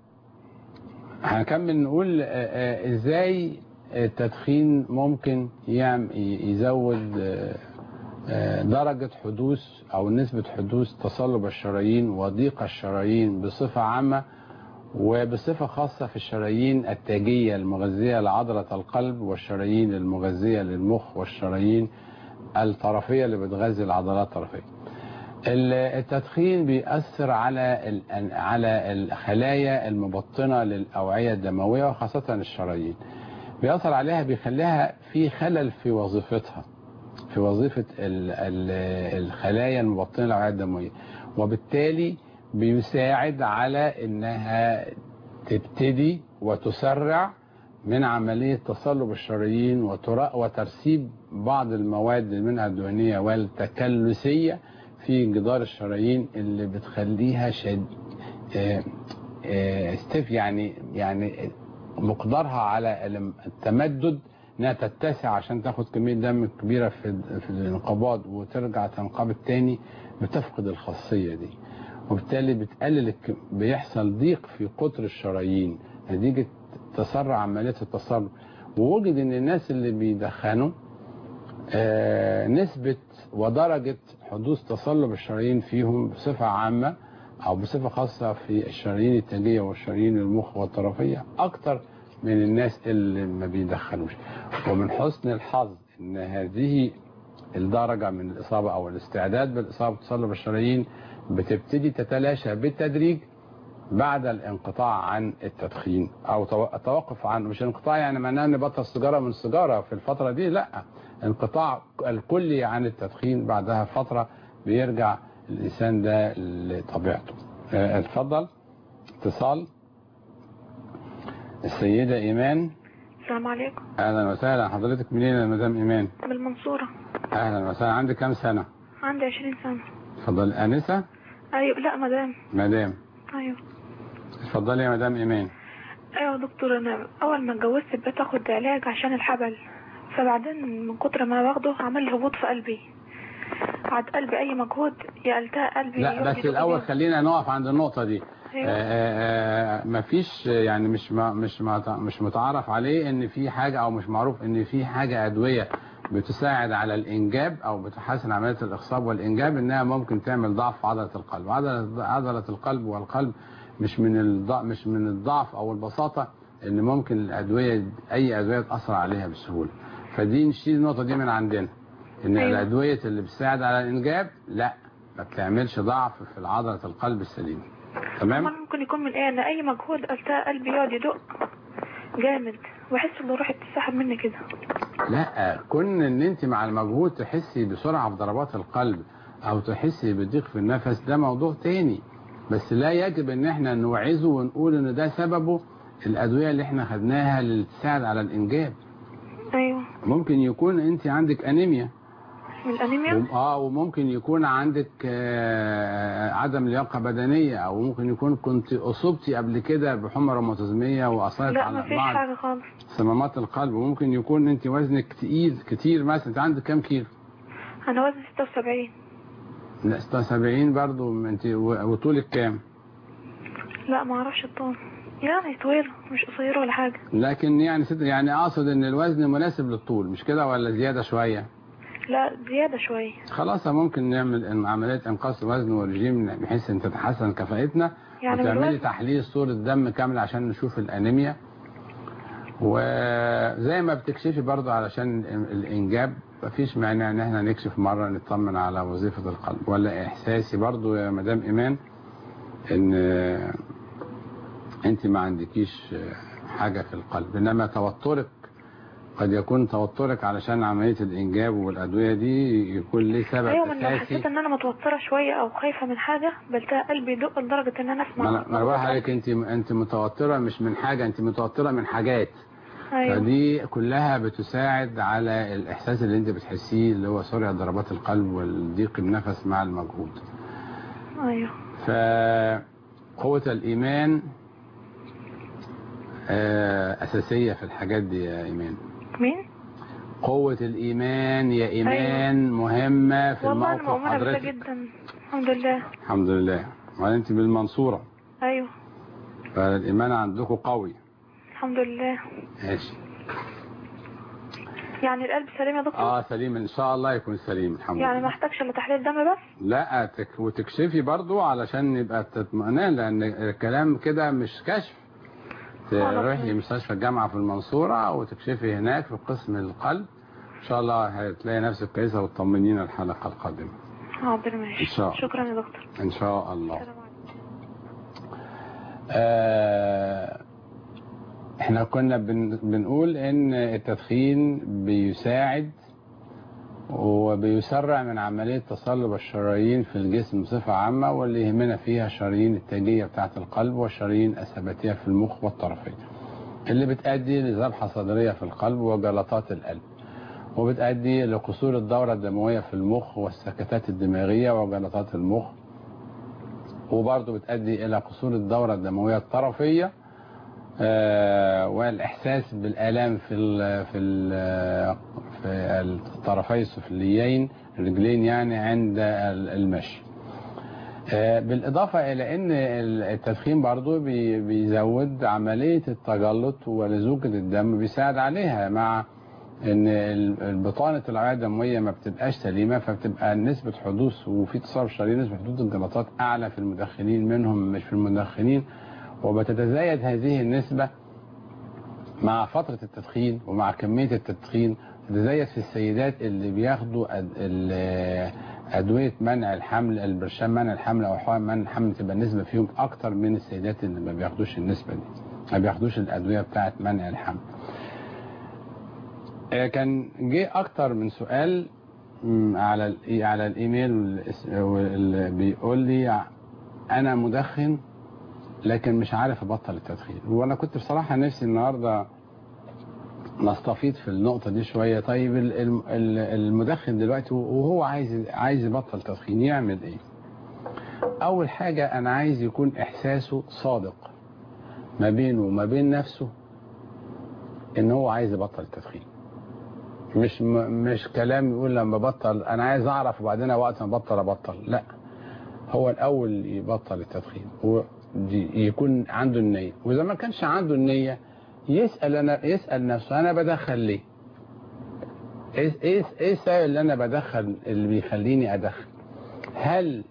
B: هنكمل نقول آه، آه، ازاي التدخين ممكن يعم- ي- يزود آه، آه، درجة حدوث او نسبة حدوث تصلب الشرايين وضيق الشرايين بصفة عامة وبصفة خاصة في الشرايين التاجية المغذية لعضلة القلب والشرايين المغذية للمخ والشرايين الطرفية اللي بتغذي العضلات الطرفية ال- التدخين بيأثر على ال- على الخلايا المبطنة للأوعية الدموية وخاصة الشرايين بيأثر عليها بيخليها في خلل في وظيفتها في وظيفة ال- ال- الخلايا المبطنة للأوعية الدموية وبالتالي بيساعد على انها تبتدي وتسرع من عملية تصلب الشرايين وتر- وترسيب بعض المواد منها الدهنية والتكلسية في جدار الشرايين اللي بتخليها شد آه، آه، ستيف يعني يعني مقدارها على الم- التمدد انها تتسع عشان تاخد كميه دم كبيره في في الانقباض وترجع تنقبض تاني بتفقد الخاصيه دي وبالتالي بتقلل الك- بيحصل ضيق في قطر الشرايين نتيجه تسرع عمليه التصلب ووجد ان الناس اللي بيدخنوا آه، نسبة ودرجة حدوث تصلب الشرايين فيهم بصفة عامة أو بصفة خاصة في الشرايين التاجية والشرايين المخ والطرفية أكتر من الناس اللي ما بيدخنوش ومن حسن الحظ إن هذه الدرجة من الإصابة أو الاستعداد بالإصابة بتصلب الشرايين بتبتدي تتلاشى بالتدريج بعد الانقطاع عن التدخين او تو- التوقف عن مش انقطاع يعني معناه ان بطل السيجاره من السيجاره في الفتره دي لا انقطاع الكلي عن التدخين بعدها فتره بيرجع الانسان ده لطبيعته آه، اتفضل اتصال السيده ايمان
H: السلام عليكم
B: اهلا وسهلا حضرتك منين يا مدام ايمان
H: من المنصورة
B: اهلا وسهلا عندك كام سنه
H: عندي عشرين سنة
B: اتفضل انسه
H: أيوة لا مدام
B: مدام
H: أيوة
B: اتفضلي يا مدام ايمان
H: أيوة دكتور أنا أول ما اتجوزت بقيت أخد علاج عشان الحبل فبعدين من كتر ما باخده عمل لي هبوط في قلبي عاد قلبي أي مجهود يا التهى قلبي
B: لا
H: يقعد
B: بس
H: يدق
B: الاول
H: جامد.
B: خلينا نقف عند النقطه دي
H: أيوة.
B: آه، مفيش يعني مش ما مش ما مش متعارف عليه ان في حاجه او مش معروف ان في حاجه ادويه بتساعد على الانجاب او بتحسن عمليه الاخصاب والانجاب انها ممكن تعمل ضعف في عضله القلب عضله عضله القلب والقلب مش من الضعف مش من الضعف او البساطه ان ممكن الادويه اي ادويه تاثر عليها بسهوله فدي نشيل النقطه دي من عندنا ان
H: أيوة.
B: الادويه اللي بتساعد على الانجاب لا ما بتعملش ضعف في عضله القلب السليمه تمام
H: أمال ممكن يكون من إيه أنا أي مجهود التهى قلبي يقعد يدق جامد وأحس إن روحي بتسحب مني كده
B: لا كون ان انت مع المجهود تحسي بسرعه في ضربات القلب او تحسي بضيق في النفس ده موضوع تاني بس لا يجب ان احنا نوعظه ونقول ان ده سببه الادويه اللي احنا خدناها اللي تساعد على الانجاب
H: أيوة
B: ممكن يكون انت عندك انيميا
H: من الأنيميا
B: وم- اه وممكن يكون عندك آه، عدم لياقه بدنيه او ممكن يكون كنت اصبتي قبل كده بحمى روماتيزميه واثرت
H: لا
B: على
H: مفيش
B: بعض
H: حاجة خالص
B: صمامات القلب وممكن يكون انت وزنك تقيل كتير مثلا انت عندك كام كيلو
H: أنا وزني ستة وسبعين
B: لا 76 برضو انت و- وطولك كام
H: لا ما اعرفش الطول يعني طويلة مش قصيرة ولا حاجة
B: لكن يعني ست يعني اقصد ان الوزن مناسب للطول مش كده ولا زياده شويه
H: لا زيادة شوية
B: خلاص ممكن نعمل إن- عمليه انقاص الوزن ورجيم بحيث ان تتحسن كفاءتنا
H: يعني
B: وتعملي
H: بالوزن
B: تحليل صوره دم كامله عشان نشوف الانيميا وزي ما بتكشفي برضو علشان ال- الانجاب مفيش مانع ان احنا نكشف مره نطمن على وظيفه القلب ولا احساسي برضو يا مدام ايمان ان انت ما عندكيش حاجه في القلب انما توترك قد يكون توترك علشان عمليه الانجاب والادويه دي يكون ليه سبب
H: ايوه من لو
B: اساسي
H: حسيت ان انا متوترة شوية او خايفة من حاجة بلتقى قلبي يدق لدرجة ان انا اسمع
B: ما انا ما أنا بقول لحضرتك انت انت متوتره مش من حاجه انت متوتره من حاجات
H: ايوه
B: فدي كلها بتساعد على الاحساس اللي انت بتحسيه اللي هو سرعه ضربات القلب والضيق النفس مع المجهود
H: ايوه
B: فقوه الايمان آه، اساسيه في الحاجات دي يا ايمان
H: مين؟
B: قوه الايمان يا ايمان مهمه في
H: والله انا
B: الموقف
H: مؤمنة بده
B: حضرتك
H: جدا الحمد لله
B: الحمد لله وانت بالمنصوره
H: ايوه
B: فالايمان عندكم قوي
H: الحمد لله
B: ماشي
H: يعني القلب سليم يا دكتور؟
B: اه سليم ان شاء الله يكون سليم الحمد
H: يعني
B: لله
H: ما احتاجش الا تحليل دم بس؟
B: لا تك وتكشفي برضو علشان يبقى تطمئنان لان الكلام كده مش كشف تروحي مستشفى الجامعة في المنصورة وتكشفي هناك في قسم القلب ان شاء الله هتلاقي نفسك كويسة وتطمنين الحلقة القادمة
H: حاضر ماشي
B: إن شاء الله.
H: شكرا يا دكتور
B: ان شاء الله
H: السلام عليكم
B: آه احنا كنا بن بنقول ان التدخين بيساعد وبيسرع من عملية تصلب الشرايين في الجسم بصفة عامة واللي يهمنا فيها الشرايين التاجية بتاعة القلب والشرايين الثباتية في المخ والطرفين اللي بتؤدي لذبحة صدرية في القلب وجلطات القلب وبتؤدي لقصور الدورة الدموية في المخ والسكتات الدماغية وجلطات المخ وبرضه بتؤدي إلى قصور الدورة الدموية الطرفية آه، والإحساس بالآلام في ال في ال في الطرفي السفليين الرجلين يعني عند ال- المشي آه، بالإضافة إلى أن التدخين برضو بي- بيزود عملية التجلط ولزوجة الدم بيساعد عليها مع ان ال- البطانة الأوعية الدموية ما بتبقاش سليمة فبتبقى نسبة حدوث وفي تصرف شرايين نسبة حدوث الجلطات أعلى في المدخنين منهم مش في المدخنين وبتتزايد هذه النسبة مع فترة التدخين ومع كمية التدخين تتزايد في السيدات اللي بياخدوا أد- ال- أدوية منع الحمل البرشام منع الحمل أو حقن منع الحمل تبقى النسبة فيهم أكتر من السيدات اللي ما بياخدوش النسبة دي ما بياخدوش الأدوية بتاعة منع الحمل آه، كان جه أكتر من سؤال مم، على ال- على الإيميل والإس- واللي بيقول لي أنا مدخن لكن مش عارف أبطل التدخين وأنا كنت بصراحة نفسي النهاردة نستفيد في النقطة دي شوية طيب ال- ال- ال- المدخن دلوقتي وهو عايز عايز يبطل تدخين يعمل ايه اول حاجة انا عايز يكون احساسه صادق ما بينه وما بين نفسه ان هو عايز يبطل التدخين مش م- مش كلام يقول لما بطل انا عايز اعرف وبعدين وقت ما بطل ابطل لا هو الاول يبطل التدخين ودي- يكون عنده النية واذا ما كانش عنده النية يسأل أنا يسأل نفسه أنا بدخل ليه؟ إيه إيه إيه السبب اللي أنا بدخل اللي بيخليني أدخل؟ هل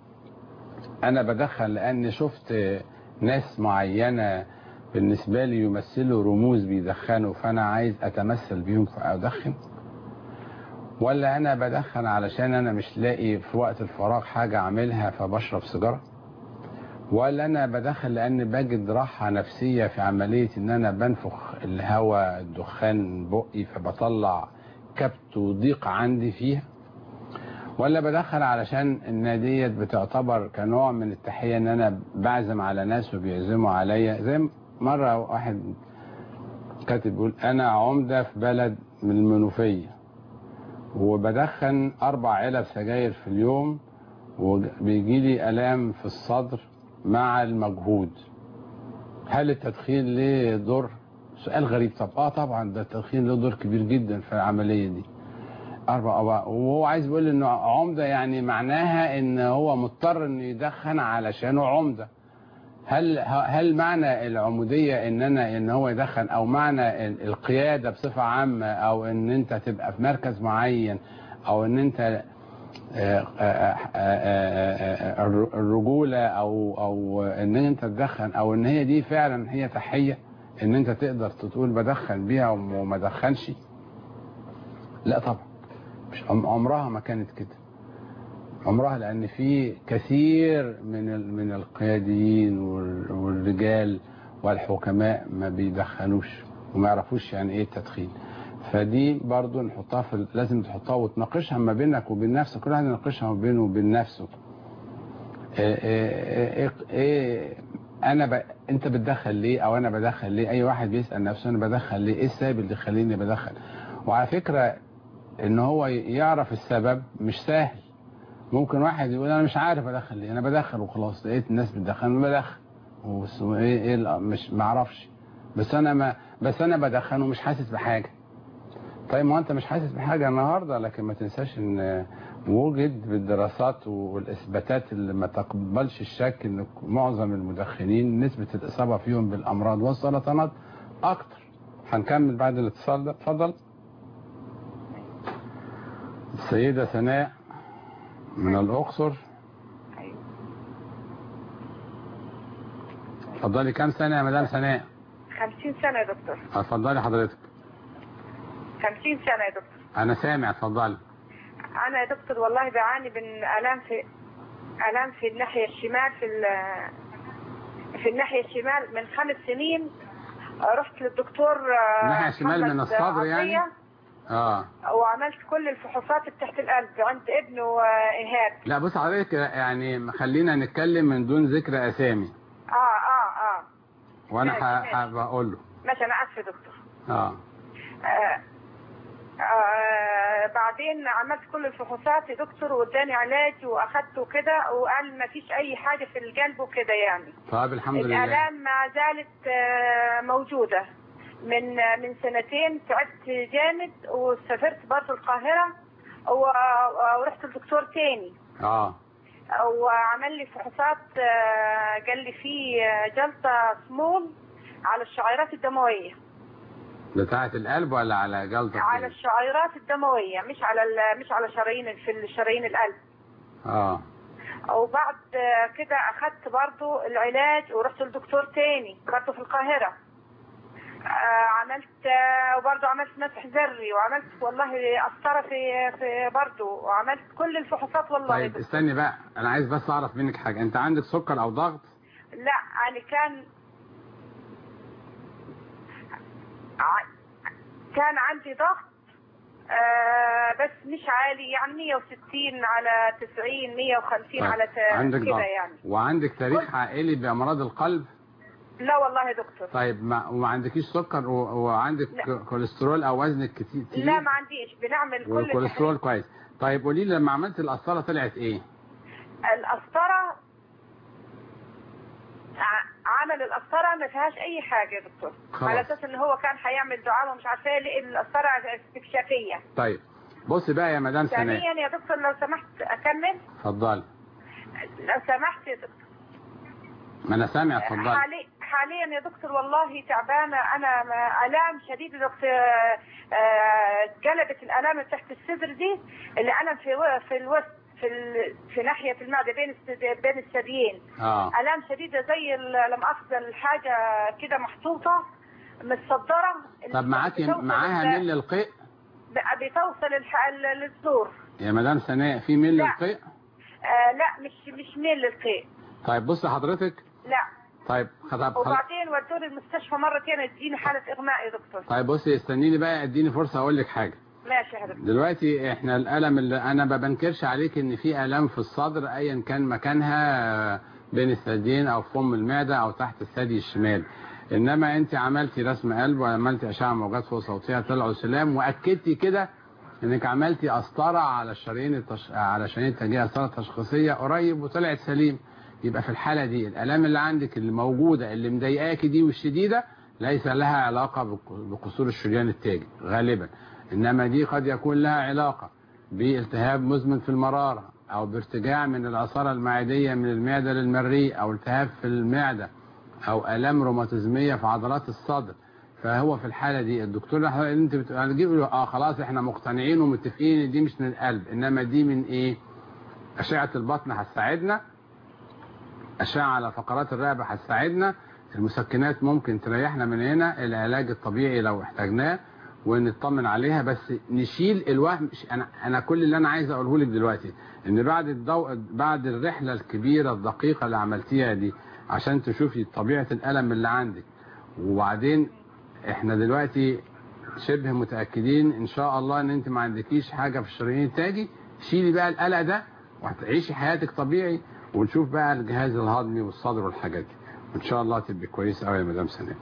B: أنا بدخل لأن شفت ناس معينة بالنسبة لي يمثلوا رموز بيدخنوا فأنا عايز أتمثل بيهم فأدخن؟ ولا أنا بدخن علشان أنا مش لاقي في وقت الفراغ حاجة أعملها فبشرب سيجارة؟ ولا انا بدخل لان بجد راحة نفسية في عملية ان انا بنفخ الهواء الدخان بقي فبطلع كبت وضيق عندي فيها ولا بدخل علشان ان ديت بتعتبر كنوع من التحية ان انا بعزم على ناس وبيعزموا عليا زي مرة واحد كاتب بيقول انا عمدة في بلد من المنوفية وبدخن اربع علب سجاير في اليوم وبيجي لي الام في الصدر مع المجهود هل التدخين ليه دور سؤال غريب طب اه طبعا ده التدخين له دور كبير جدا في العملية دي أربع أربع وهو عايز يقول إنه عمدة يعني معناها إن هو مضطر إنه يدخن علشانه عمدة هل هل معنى العمودية إن أنا إن هو يدخن أو معنى القيادة بصفة عامة أو إن أنت تبقى في مركز معين أو إن أنت الرجولة او او ان انت تدخن او ان هي دي فعلا هي تحية ان انت تقدر تقول بدخن بيها وما دخنش لا طبعا مش عمرها ما كانت كده عمرها لان في كثير من من القياديين والرجال والحكماء ما بيدخنوش وما يعرفوش يعني ايه التدخين فدي برضو نحطها في لازم تحطها وتناقشها ما بينك وبين نفسك كل واحد يناقشها ما بينه وبين نفسه إيه إيه إيه انا ب... انت بتدخل ليه او انا بدخل ليه اي واحد بيسال نفسه انا بدخل ليه ايه السبب اللي يخليني بدخل وعلى فكره ان هو يعرف السبب مش سهل ممكن واحد يقول انا مش عارف ادخل ليه انا بدخل وخلاص لقيت الناس بتدخل انا بدخل ايه ايه مش ما اعرفش بس انا ما بس انا بدخن ومش حاسس بحاجه طيب ما انت مش حاسس بحاجة النهاردة لكن ما تنساش ان وجد بالدراسات والاثباتات اللي ما تقبلش الشك ان معظم المدخنين نسبة الاصابة فيهم بالامراض والسرطانات اكتر هنكمل بعد الاتصال ده اتفضل السيدة سناء من الاقصر اتفضلي كام سنة يا مدام سناء
I: 50 سنة يا دكتور
B: اتفضلي حضرتك
I: 50 سنة يا دكتور
B: انا سامع اتفضلي
I: أنا يا دكتور والله بعاني من آلام في آلام في الناحية الشمال في في الناحية الشمال من خمس سنين رحت للدكتور
B: الناحية الشمال من الصدر يعني؟ اه
I: وعملت كل الفحوصات تحت القلب عند ابنه آه، ايهاب
B: لا بص حضرتك يعني خلينا نتكلم من دون ذكر اسامي
I: اه اه اه
B: وانا
I: ماشي،
B: ح-
I: ماشي.
B: هبقول له
I: ماشي انا اسفه دكتور
B: اه
I: آه آه بعدين عملت كل الفحوصات يا دكتور واداني علاج واخدته كده وقال ما فيش اي حاجه في القلب وكده يعني
B: طيب الحمد لله
I: الالام ما زالت آه موجوده من آه من سنتين تعبت جامد وسافرت برضه القاهره و- ورحت لدكتور تاني
B: اه
I: وعمل لي فحوصات آه، قال لي في آه، جلطه سمول على الشعيرات الدمويه
B: بتاعة القلب ولا على جلطة
I: على الشعيرات الدمويه مش على ال- مش على شرايين في شرايين القلب
B: اه
I: وبعد آه، كده اخدت برضو العلاج ورحت لدكتور تاني برضو في القاهره آه، عملت آه، وبرضو عملت مسح ذري وعملت والله قسطره في في برضو وعملت كل الفحوصات والله
B: طيب استني بقى انا عايز بس اعرف منك حاجة انت عندك سكر او ضغط
I: لا يعني كان ع- كان عندي ضغط آه بس مش عالي يعني 160 على 90 150
B: طيب.
I: على ت-
B: عندك
I: كده
B: ضغط
I: يعني
B: وعندك تاريخ عائلي بامراض القلب
I: لا والله يا دكتور
B: طيب ما وما عندكيش سكر و- وعندك
I: لا.
B: كوليسترول او وزنك كتير
I: لا ما عنديش بنعمل كل
B: والكوليسترول كويس طيب قولي لي لما عملت القسطره طلعت ايه
I: القسطره ع- عمل القسطره ما فيهاش اي حاجه يا دكتور
B: خلاص.
I: على اساس ان هو كان هيعمل دعاء ومش عارفه ايه لقي القسطره استكشافيه
B: طيب بصي بقى يا مدام سناء
I: ثانيا يا دكتور لو سمحت اكمل
B: اتفضلي
I: لو سمحت يا دكتور
B: ما انا سامع اتفضلي
I: حالي حاليا يا دكتور والله تعبانه انا ما- الام شديده يا دكتور آه، آه، قلبت الالام اللي تحت الصدر دي اللي انا في و- في الوسط في ال... في ناحيه المعده بين السد... بين الثديين
B: اه
I: الام شديده زي ال- لما اخذ الحاجه كده محطوطه متصدره
B: طب معاكي
I: بتوصل
B: معاها
I: ال-
B: مل القيء
I: ب- بتوصل الح... ال- للزور
B: يا مدام سناء في مل
I: لا.
B: القيء
I: آه لا مش مش ميل للقيء
B: طيب بصي حضرتك
I: لا
B: طيب طب خلاص
I: وبعدين ودوني المستشفى مرتين اديني حاله اغماء يا دكتور
B: طيب بصي استنيني بقى اديني فرصه اقول لك حاجه
I: ماشي يا حضرتك
B: دلوقتي احنا الالم اللي انا ما بنكرش عليك ان في الام في الصدر ايا كان مكانها بين الثديين او في فم المعده او تحت الثدي الشمال انما انت عملتي رسم قلب وعملتي اشعه موجات فوق صوتيه طلعوا سلام واكدتي كده انك عملتي قسطره على الشرايين التش... على شرايين التجيه قسطره تشخيصيه قريب وطلعت سليم يبقى في الحاله دي الالام اللي عندك اللي موجوده اللي مضايقاكي دي والشديده ليس لها علاقه بق- بقصور الشريان التاجي غالبا انما دي قد يكون لها علاقه بالتهاب مزمن في المراره او بارتجاع من العصاره المعديه من المعده للمريء او التهاب في المعده او الام روماتيزميه في عضلات الصدر فهو في الحاله دي الدكتور اللي حضرتك- انت بتجيب له اه خلاص احنا مقتنعين ومتفقين ان دي مش من القلب انما دي من ايه اشعه البطن هتساعدنا اشعه على فقرات الرقبه هتساعدنا المسكنات ممكن تريحنا من هنا العلاج الطبيعي لو احتاجناه ونطمن عليها بس نشيل الوهم انا انا كل اللي انا عايز اقوله لك دلوقتي ان بعد الضوء بعد الرحله الكبيره الدقيقه اللي عملتيها دي عشان تشوفي طبيعه الالم اللي عندك وبعدين احنا دلوقتي شبه متاكدين ان شاء الله ان انت ما عندكيش حاجه في الشرايين التاجي شيلي بقى القلق ده وهتعيشي حياتك طبيعي ونشوف بقى الجهاز الهضمي والصدر والحاجات دي وان شاء الله تبقي كويسه قوي يا مدام سناء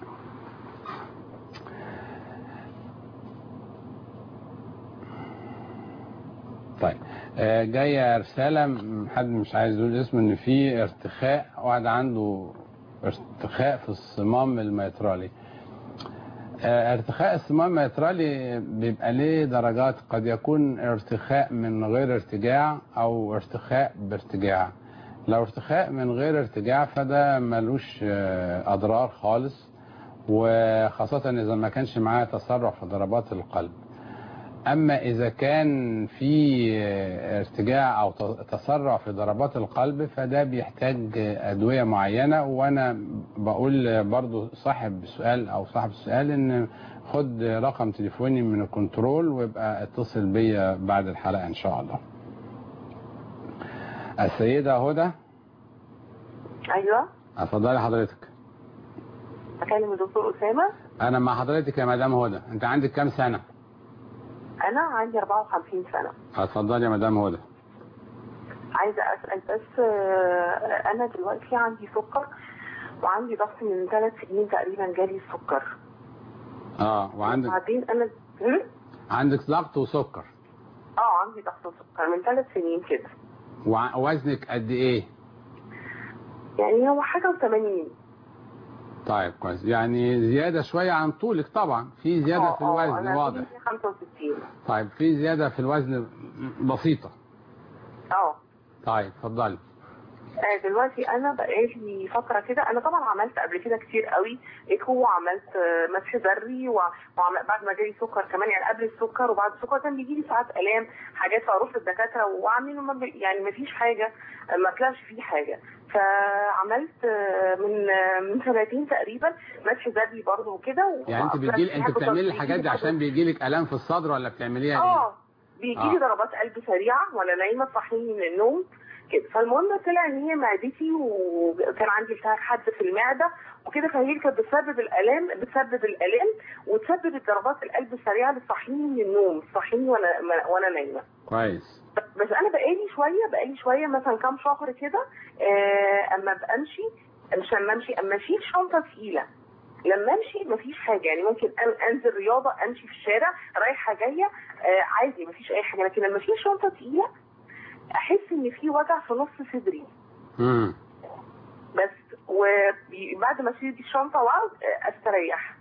B: طيب آه، جايه رساله م- حد مش عايز يقول اسمه ان في ارتخاء واحد عنده ارتخاء في الصمام الميترالي آه، ارتخاء الصمام الميترالي بيبقى ليه درجات قد يكون ارتخاء من غير ارتجاع او ارتخاء بارتجاع لو ارتخاء من غير ارتجاع فده ملوش آه، اضرار خالص وخاصة اذا ما كانش معاه تسرع في ضربات القلب اما اذا كان في آه، ارتجاع او ت- تسرع في ضربات القلب فده بيحتاج آه، ادوية معينة وانا بقول برضو صاحب السؤال او صاحب السؤال ان خد رقم تليفوني من الكنترول ويبقى اتصل بيا بعد الحلقة ان شاء الله السيدة هدى
J: ايوه
B: اتفضلي حضرتك
J: اكلم الدكتور اسامه
B: انا مع حضرتك يا مدام هدى انت عندك كام سنة
J: انا عندي 54 سنه
B: اتفضلي يا مدام هدى
J: عايزه اسال بس آه، انا دلوقتي عندي سكر وعندي ضغط من ثلاث سنين تقريبا جالي السكر
B: اه وعندك
J: وبعدين انا هم؟
B: عندك ضغط وسكر
J: اه عندي ضغط وسكر من ثلاث سنين كده
B: وع- وزنك قد ايه
J: يعني هو حاجه و80
B: طيب كويس يعني زيادة شوية عن طولك طبعا في زيادة في الوزن
J: انا
B: واضح
J: 65
B: طيب في زيادة في الوزن بسيطة
J: اه
B: طيب اتفضلي
J: آه، دلوقتي انا بقالي فتره كده انا طبعا عملت قبل كده كتير قوي ايكو وعملت آه، مسح ذري وع- وعم- بعد ما جالي سكر كمان يعني قبل السكر وبعد السكر كان بيجي لي ساعات الام حاجات فاروح للدكاتره وعاملين وما بي- يعني ما فيش حاجه آه، ما طلعش فيه حاجه فعملت آه، من آه، من سنتين تقريبا مسح ذري برضه وكده و-
B: يعني انت
J: وطلعت
B: بتجيل
J: فيها
B: انت
J: كنت
B: بتعملي
J: بيجيلي
B: الحاجات دي
J: حاجة-
B: عشان بيجيلك الام في الصدر ولا بتعمليها ايه
J: اه بيجي لي
B: آه.
J: ضربات قلب سريعه وانا نايمه تصحيني من النوم كده فالمهم طلع ان هي معدتي وكان عندي التهاب حد في المعده وكده فهي كانت بتسبب الالام بتسبب الالام وتسبب الضربات القلب السريعه اللي تصحيني من النوم تصحيني وانا وانا نايمه
B: كويس
J: بس انا بقالي شويه بقالي شويه مثلا كام شهر كده آه اما بمشي مش لما امشي اما اشيل شنطه تقيله لما امشي مفيش حاجه يعني ممكن أن- انزل رياضه امشي في الشارع رايحه جايه آه عادي مفيش اي حاجه لكن لما اشيل شنطه تقيله احس ان في وجع في نص صدري
B: امم
J: بس وبعد ما اشيل دي الشنطه واقعد آه، استريح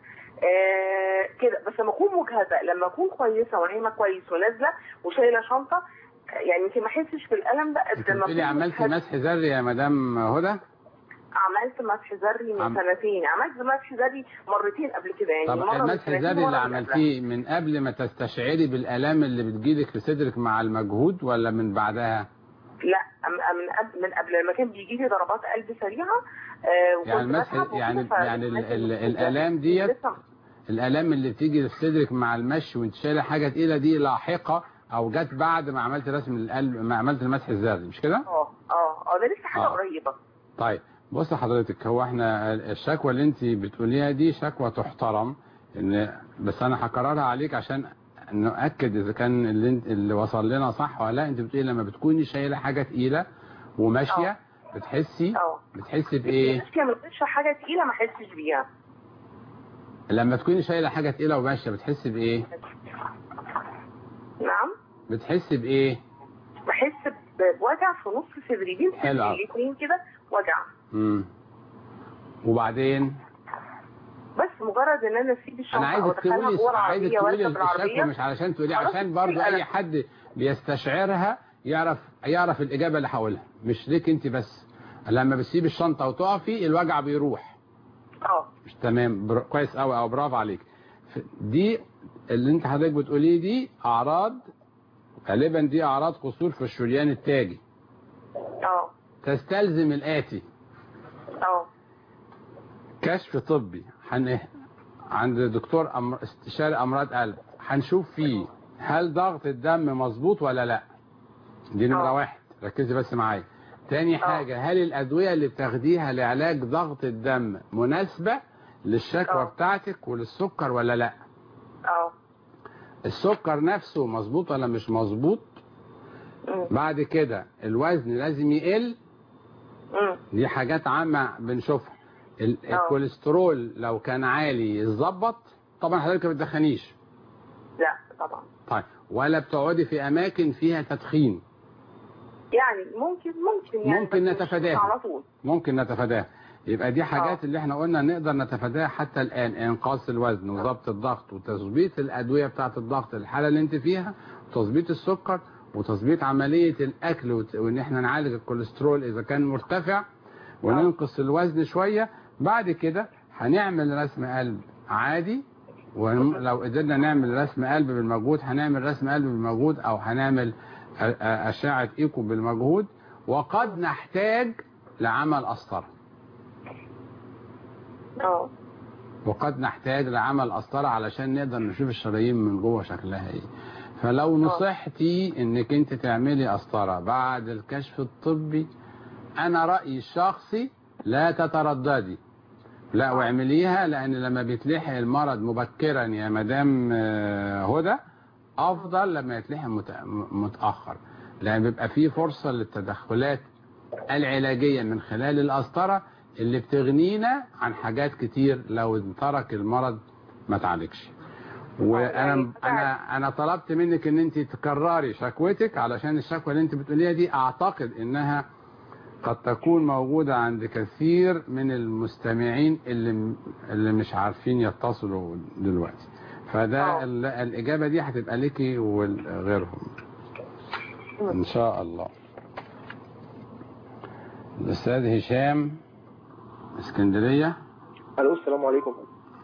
J: آه كده بس لما اكون مجهده لما اكون كويسه ونايمه كويس ونازله وشايله شنطه آه، يعني يمكن ما احسش بالالم ده
B: انت
J: قد ما
B: بتقولي
J: أكون
B: عملتي
J: مجهدة.
B: مسح ذري يا مدام هدى
J: عملت مسح ذري من
B: عم-
J: سنتين عملت مسح ذري مرتين قبل كده يعني
B: طب
J: مره من
B: المسح
J: سنتين
B: الذري اللي
J: ومرة من قبلها.
B: عملتيه من قبل ما تستشعري بالالام اللي بتجيلك في صدرك مع المجهود ولا من بعدها
J: لا أم- من قبل من قبل لما كان بيجي لي ضربات قلب سريعه آه وكنت
B: يعني المسح
J: بتعب وكده،
B: يعني
J: ف-
B: يعني ال- ال-
J: لسه-
B: الالام ديت
J: لسه
B: الالام اللي بتيجي في صدرك مع المشي وانت شايله حاجه تقيله دي لاحقه او جت بعد ما عملت رسم القلب ما عملت المسح الذري مش كده؟
J: اه اه اه ده لسه حاجه
B: آه.
J: قريبه
B: طيب بص حضرتك هو احنا الشكوى اللي انت بتقوليها دي شكوى تحترم ان بس انا هكررها عليك عشان نؤكد اذا كان اللي, انت اللي وصل لنا صح ولا لا انت بتقولي لما بتكوني شايله حاجه تقيله وماشيه بتحسي
J: اه
B: بتحسي بايه؟
J: ماشيه من غير حاجه تقيله ما احسش بيها
B: لما تكوني شايله حاجه تقيله وماشيه بتحسي بايه؟
J: نعم
B: بتحسي بايه؟
J: بحس ب- بوجع في نص صدري بين
B: حلو أوي.
J: صدري الاثنين كده وجع
B: امم وبعدين
J: بس مجرد ان انا اسيب الشنطه
B: انا عايزك
J: وادخلها
B: تقولي
J: جوه
B: عايزك
J: العربيه
B: تقولي
J: واركب
B: الشكوى
J: العربيه
B: مش علشان تقولي
J: خلاص
B: عشان برضو
J: أنا-
B: اي حد بيستشعرها يعرف يعرف الاجابه اللي هقولها مش ليك انت بس لما بتسيب الشنطه وتقفي الوجع بيروح
J: اه
B: مش تمام بر... كويس قوي او برافو عليك ف- دي اللي انت حضرتك بتقوليه دي اعراض غالبا دي اعراض قصور في الشريان التاجي
J: اه
B: تستلزم الاتي
J: اه
B: كشف طبي حن... عند دكتور أمر... استشاري امراض قلب هنشوف فيه هل ضغط الدم مظبوط ولا لا دي نمره
J: آه.
B: واحد ركزي بس معايا تاني حاجة هل الأدوية اللي بتاخديها لعلاج ضغط الدم مناسبة للشكوى
J: آه.
B: بتاعتك وللسكر ولا لا
J: اه
B: السكر نفسه مظبوط ولا مش مظبوط
J: أمم.
B: بعد كده الوزن لازم يقل
J: أمم.
B: دي حاجات عامة بنشوفها ال-
J: آه.
B: الكوليسترول لو كان عالي يتظبط طبعا حضرتك ما بتدخنيش
J: لا طبعا
B: طيب ولا بتقعدي في اماكن فيها تدخين
J: يعني ممكن ممكن يعني
B: ممكن
J: بس مش
B: نتفاداها.
J: على طول
B: ممكن نتفاداها يبقى دي حاجات
J: آه.
B: اللي احنا قلنا نقدر نتفاداها حتى الان انقاص الوزن وضبط الضغط وتظبيط الادويه بتاعه الضغط الحاله اللي انت فيها وتظبيط السكر وتظبيط عمليه الاكل وت- وان احنا نعالج الكوليسترول اذا كان مرتفع وننقص الوزن شويه بعد كده هنعمل رسم قلب عادي ولو قدرنا نعمل رسم قلب بالمجهود هنعمل رسم قلب بالمجهود او هنعمل أ- أ- اشعه ايكو بالمجهود وقد نحتاج لعمل قسطره
J: اه
B: وقد نحتاج لعمل قسطره علشان نقدر نشوف الشرايين من جوه شكلها ايه فلو نصحتي انك انت تعملي قسطره بعد الكشف الطبي انا رايي الشخصي لا تترددي لا واعمليها لان لما بيتلحق المرض مبكرا يا مدام آه، هدى افضل لما يتلحم مت- متاخر لان بيبقى فيه فرصه للتدخلات العلاجيه من خلال القسطره اللي بتغنينا عن حاجات كتير لو ترك المرض ما تعالجش وانا انا انا طلبت منك ان انت تكرري شكوتك علشان الشكوى اللي انت بتقوليها دي اعتقد انها قد تكون موجودة عند كثير من المستمعين اللي اللي مش عارفين يتصلوا دلوقتي فده ال- الإجابة دي هتبقى ليكي وغيرهم إن شاء الله الأستاذ هشام اسكندرية
K: الو السلام عليكم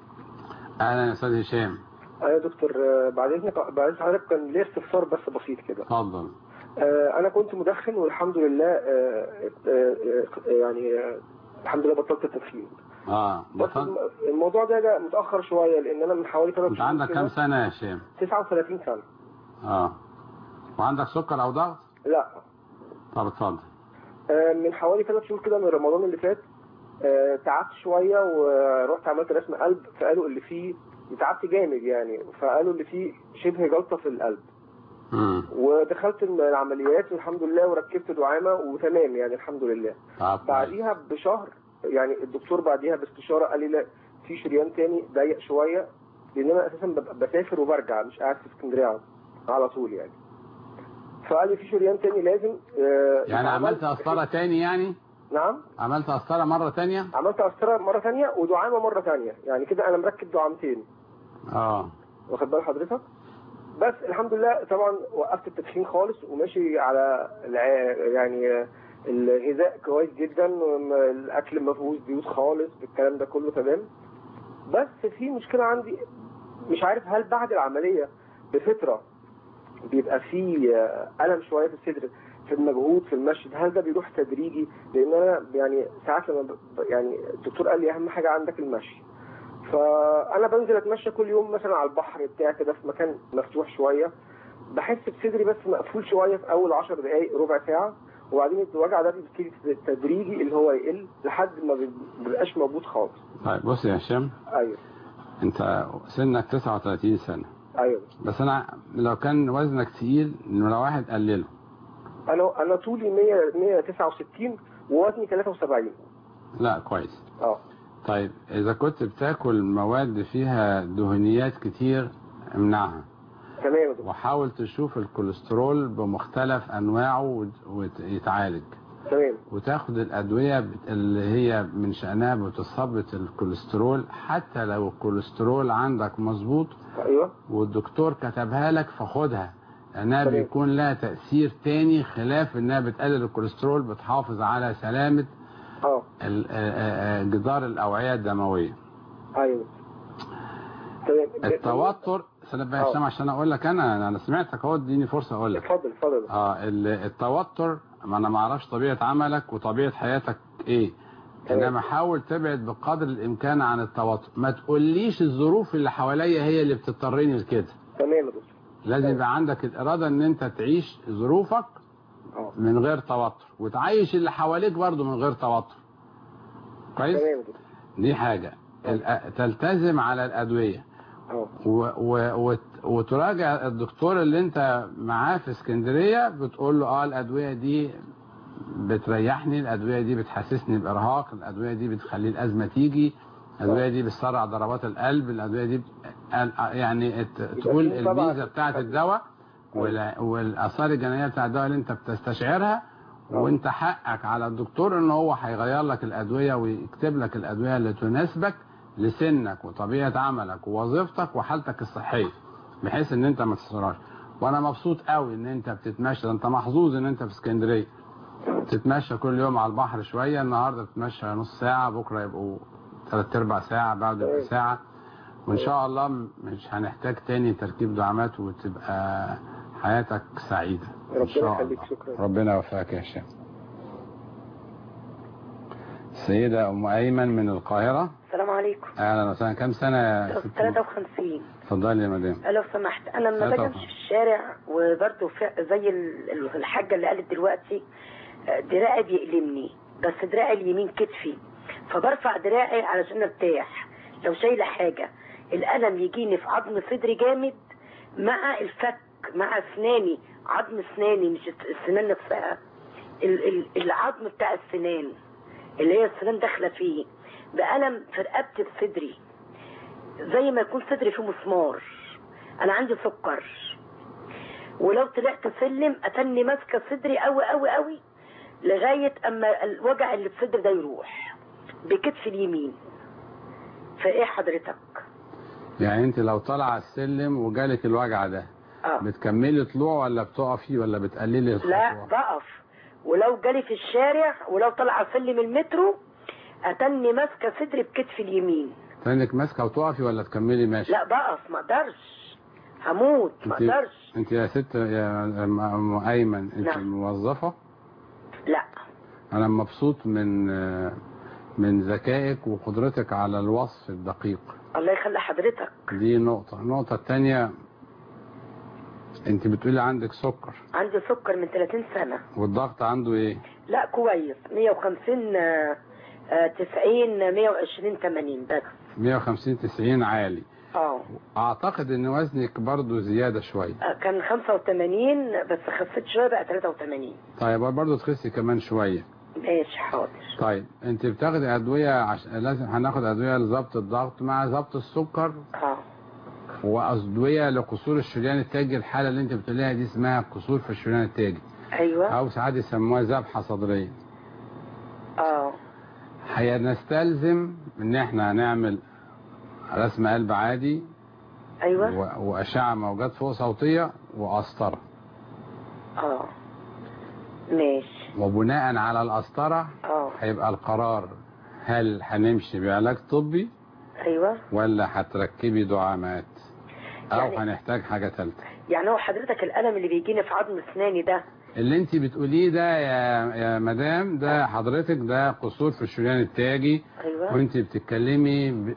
B: أهلا يا أستاذ هشام
K: انا يا دكتور آه، بعد اذنك بعد إذن حضرتك كان ليا استفسار بس بسيط كده
B: اتفضل
K: آه، انا كنت مدخن والحمد لله آه، آه، آه، يعني آه، الحمد لله بطلت التدخين
B: اه
K: بس
B: بطل
K: الم- الموضوع ده جاء متاخر شويه لان انا من حوالي ثلاث
B: انت عندك كام سنة يا هشام
K: 39 سنه
B: اه وعندك سكر أو ضغط
K: لا
B: طب اتفضل
K: آه، من حوالي ثلاث شهور كده من رمضان اللي فات آه، تعبت شويه ورحت عملت رسم قلب فقالوا اللي فيه تعبت جامد يعني فقالوا اللي فيه شبه جلطه في القلب
B: مم.
K: ودخلت العمليات والحمد لله وركبت دعامه وتمام يعني الحمد لله
B: طب
K: بعديها بشهر يعني الدكتور بعديها باستشاره قال لي لا في شريان تاني ضيق شويه لان انا اساسا ببقى بسافر وبرجع مش قاعد في اسكندريه على طول يعني فقال لي في شريان تاني لازم آه،
B: يعني عملت قسطرة تاني يعني
K: نعم
B: عملت قسطرة مرة تانية
K: عملت قسطره مره تانية ودعامه مره تانية يعني كده انا مركب دعامتين
B: اه
K: واخد بال حضرتك بس الحمد لله طبعا وقفت التدخين خالص وماشي على الع- يعني الغذاء كويس جدا وم- الاكل ما فيهوش زيوت خالص الكلام ده كله تمام بس في مشكله عندي مش عارف هل بعد العمليه بفتره بيبقى في الم شويه في الصدر في المجهود في المشي هل ده بيروح تدريجي لان انا يعني ساعات لما ب- ب- يعني الدكتور قال لي اهم حاجه عندك المشي فانا بنزل اتمشى كل يوم مثلا على البحر بتاع كده في مكان مفتوح شويه بحس بصدري بس مقفول شويه في اول 10 دقائق ربع ساعه وبعدين الوجع ده بيبتدي تدريجي اللي هو يقل لحد ما بي- بيبقاش موجود خالص
B: طيب بص يا هشام
K: ايوه
B: انت سنك 39 سنة
K: ايوه
B: بس انا لو كان وزنك تقيل نمرة واحد قلله
K: انا انا طولي 100 169 ووزني 73
B: لا كويس
K: اه
B: طيب اذا كنت بتاكل مواد فيها دهنيات كتير امنعها
K: تمام
B: وحاول تشوف الكوليسترول بمختلف انواعه وت- ويتعالج
K: تمام
B: وتاخد الادويه بت- اللي هي من شانها بتثبط الكوليسترول حتى لو الكوليسترول عندك مظبوط
K: ايوه
B: والدكتور كتبها لك فخدها لانها
K: تمام.
B: بيكون لها تاثير تاني خلاف انها بتقلل الكوليسترول بتحافظ على سلامه
K: اه
B: ال- آه، آه، آه، جدار الاوعيه الدمويه
K: ايوه تمام
B: التوتر سلام بقى يا
K: آه.
B: هشام عشان اقول لك انا انا سمعتك اهو اديني فرصه اقول لك
K: اتفضل اتفضل
B: اه ال- التوتر ما انا ما اعرفش طبيعه عملك وطبيعه حياتك ايه انما حاول تبعد بقدر الامكان عن التوتر ما تقوليش الظروف اللي حواليا هي اللي بتضطرني لكده
K: تمام يا دكتور
B: لازم يبقى عندك الاراده ان انت تعيش ظروفك
K: اه
B: من غير توتر وتعيش اللي حواليك برضو من غير توتر كويس
K: تمام يا دكتور
B: دي حاجه الأ- تلتزم على الادويه
K: اه
B: و و وت- وتراجع الدكتور اللي انت معاه في اسكندريه بتقول له اه الادويه دي بتريحني الادويه دي بتحسسني بارهاق الادويه دي بتخلي الازمه تيجي الادويه دي بتسرع ضربات القلب الادويه دي ب- يعني ت- تقول
K: في طبعا-
B: الميزه بتاعه الدواء وال- والاثار الجانبيه بتاع الدواء اللي انت بتستشعرها وانت حقك على الدكتور ان هو هيغير لك الادويه ويكتب لك الادويه اللي تناسبك لسنك وطبيعه عملك ووظيفتك وحالتك الصحيه بحيث ان انت ما تسرعش وانا مبسوط قوي ان انت بتتمشى ده انت محظوظ ان انت في اسكندريه تتمشى كل يوم على البحر شويه النهارده بتتمشى نص ساعه بكره يبقوا ثلاث ارباع ساعه بعد يبقى ساعه وان شاء الله م- مش هنحتاج تاني تركيب دعامات وتبقى حياتك سعيده ان
K: ربنا
B: شاء
K: يخليك
B: الله
K: شكرا
B: ربنا يوفقك يا هشام السيدة أم أيمن من القاهرة
L: السلام عليكم
B: أهلا وسهلا كم سنة يا ست
L: 53
B: اتفضلي يا مدام
L: لو سمحت انا لما باجي
B: 53.
L: امشي في الشارع وبرده زي ال- الحاجه اللي قالت دلوقتي آه، دراعي بيألمني بس دراعي اليمين كتفي فبرفع دراعي علشان ارتاح لو شايله حاجه الالم يجيني في عظم صدري جامد مع الفك مع اسناني عظم اسناني مش السنان نفسها ال- ال- العظم بتاع السنان اللي هي السنان داخله فيه بألم في رقبتي بصدري زي ما يكون صدري فيه مسمار انا عندي سكر ولو طلعت سلم اتني ماسكه صدري قوي قوي قوي لغايه اما الوجع اللي في صدري ده يروح بكتف اليمين فايه حضرتك
B: يعني انت لو طالعه السلم وجالك الوجع ده
L: اه
B: بتكملي طلوع ولا بتقفي ولا بتقللي
L: لا
B: الخطوة
L: بقف ولو جالي في الشارع ولو طلع سلم المترو اتني ماسكه صدري بكتف اليمين
B: تانك ماسكه وتقفي ولا تكملي ماشي
L: لا بقف ما اقدرش هموت ما
B: انت
L: اقدرش
B: انت يا ست يا ام أم ايمن انت
L: نعم.
B: موظفه
L: لا
B: انا مبسوط من من ذكائك وقدرتك على الوصف الدقيق
L: الله يخلي حضرتك
B: دي نقطة النقطة التانية انت بتقولي عندك سكر
L: عندي سكر من 30 سنه
B: والضغط عنده ايه
L: لا كويس 150 آه، آه، 90 120 80 بس
B: 150 90 عالي
L: اه
B: اعتقد ان وزنك برضو زيادة شوية
L: آه، كان 85 بس خسيت شويه بقى 83
B: طيب برضو تخسي كمان شوية
L: ماشي حاضر
B: طيب انت بتاخدي ادوية عش... لازم هناخد ادوية لضبط الضغط مع ضبط السكر
L: اه
B: وادوية لقصور الشريان التاجي الحالة اللي انت بتقوليها دي اسمها قصور في الشريان التاجي
L: ايوه
B: او ساعات يسموها ذبحة صدرية
L: اه
B: هنستلزم ان احنا هنعمل رسم قلب عادي
L: ايوه
B: و- واشعه موجات فوق صوتيه وقسطره
L: اه ماشي
B: وبناء على القسطره
L: اه
B: هيبقى القرار هل هنمشي بعلاج طبي
L: ايوه
B: ولا هتركبي دعامات او
L: يعني-
B: هنحتاج حاجه ثالثه
L: يعني هو حضرتك الالم اللي بيجيني في عظم اسناني ده
B: اللي انت بتقوليه ده يا يا مدام ده حضرتك ده قصور في الشريان التاجي
L: ايوه
B: وانت بتتكلمي ب...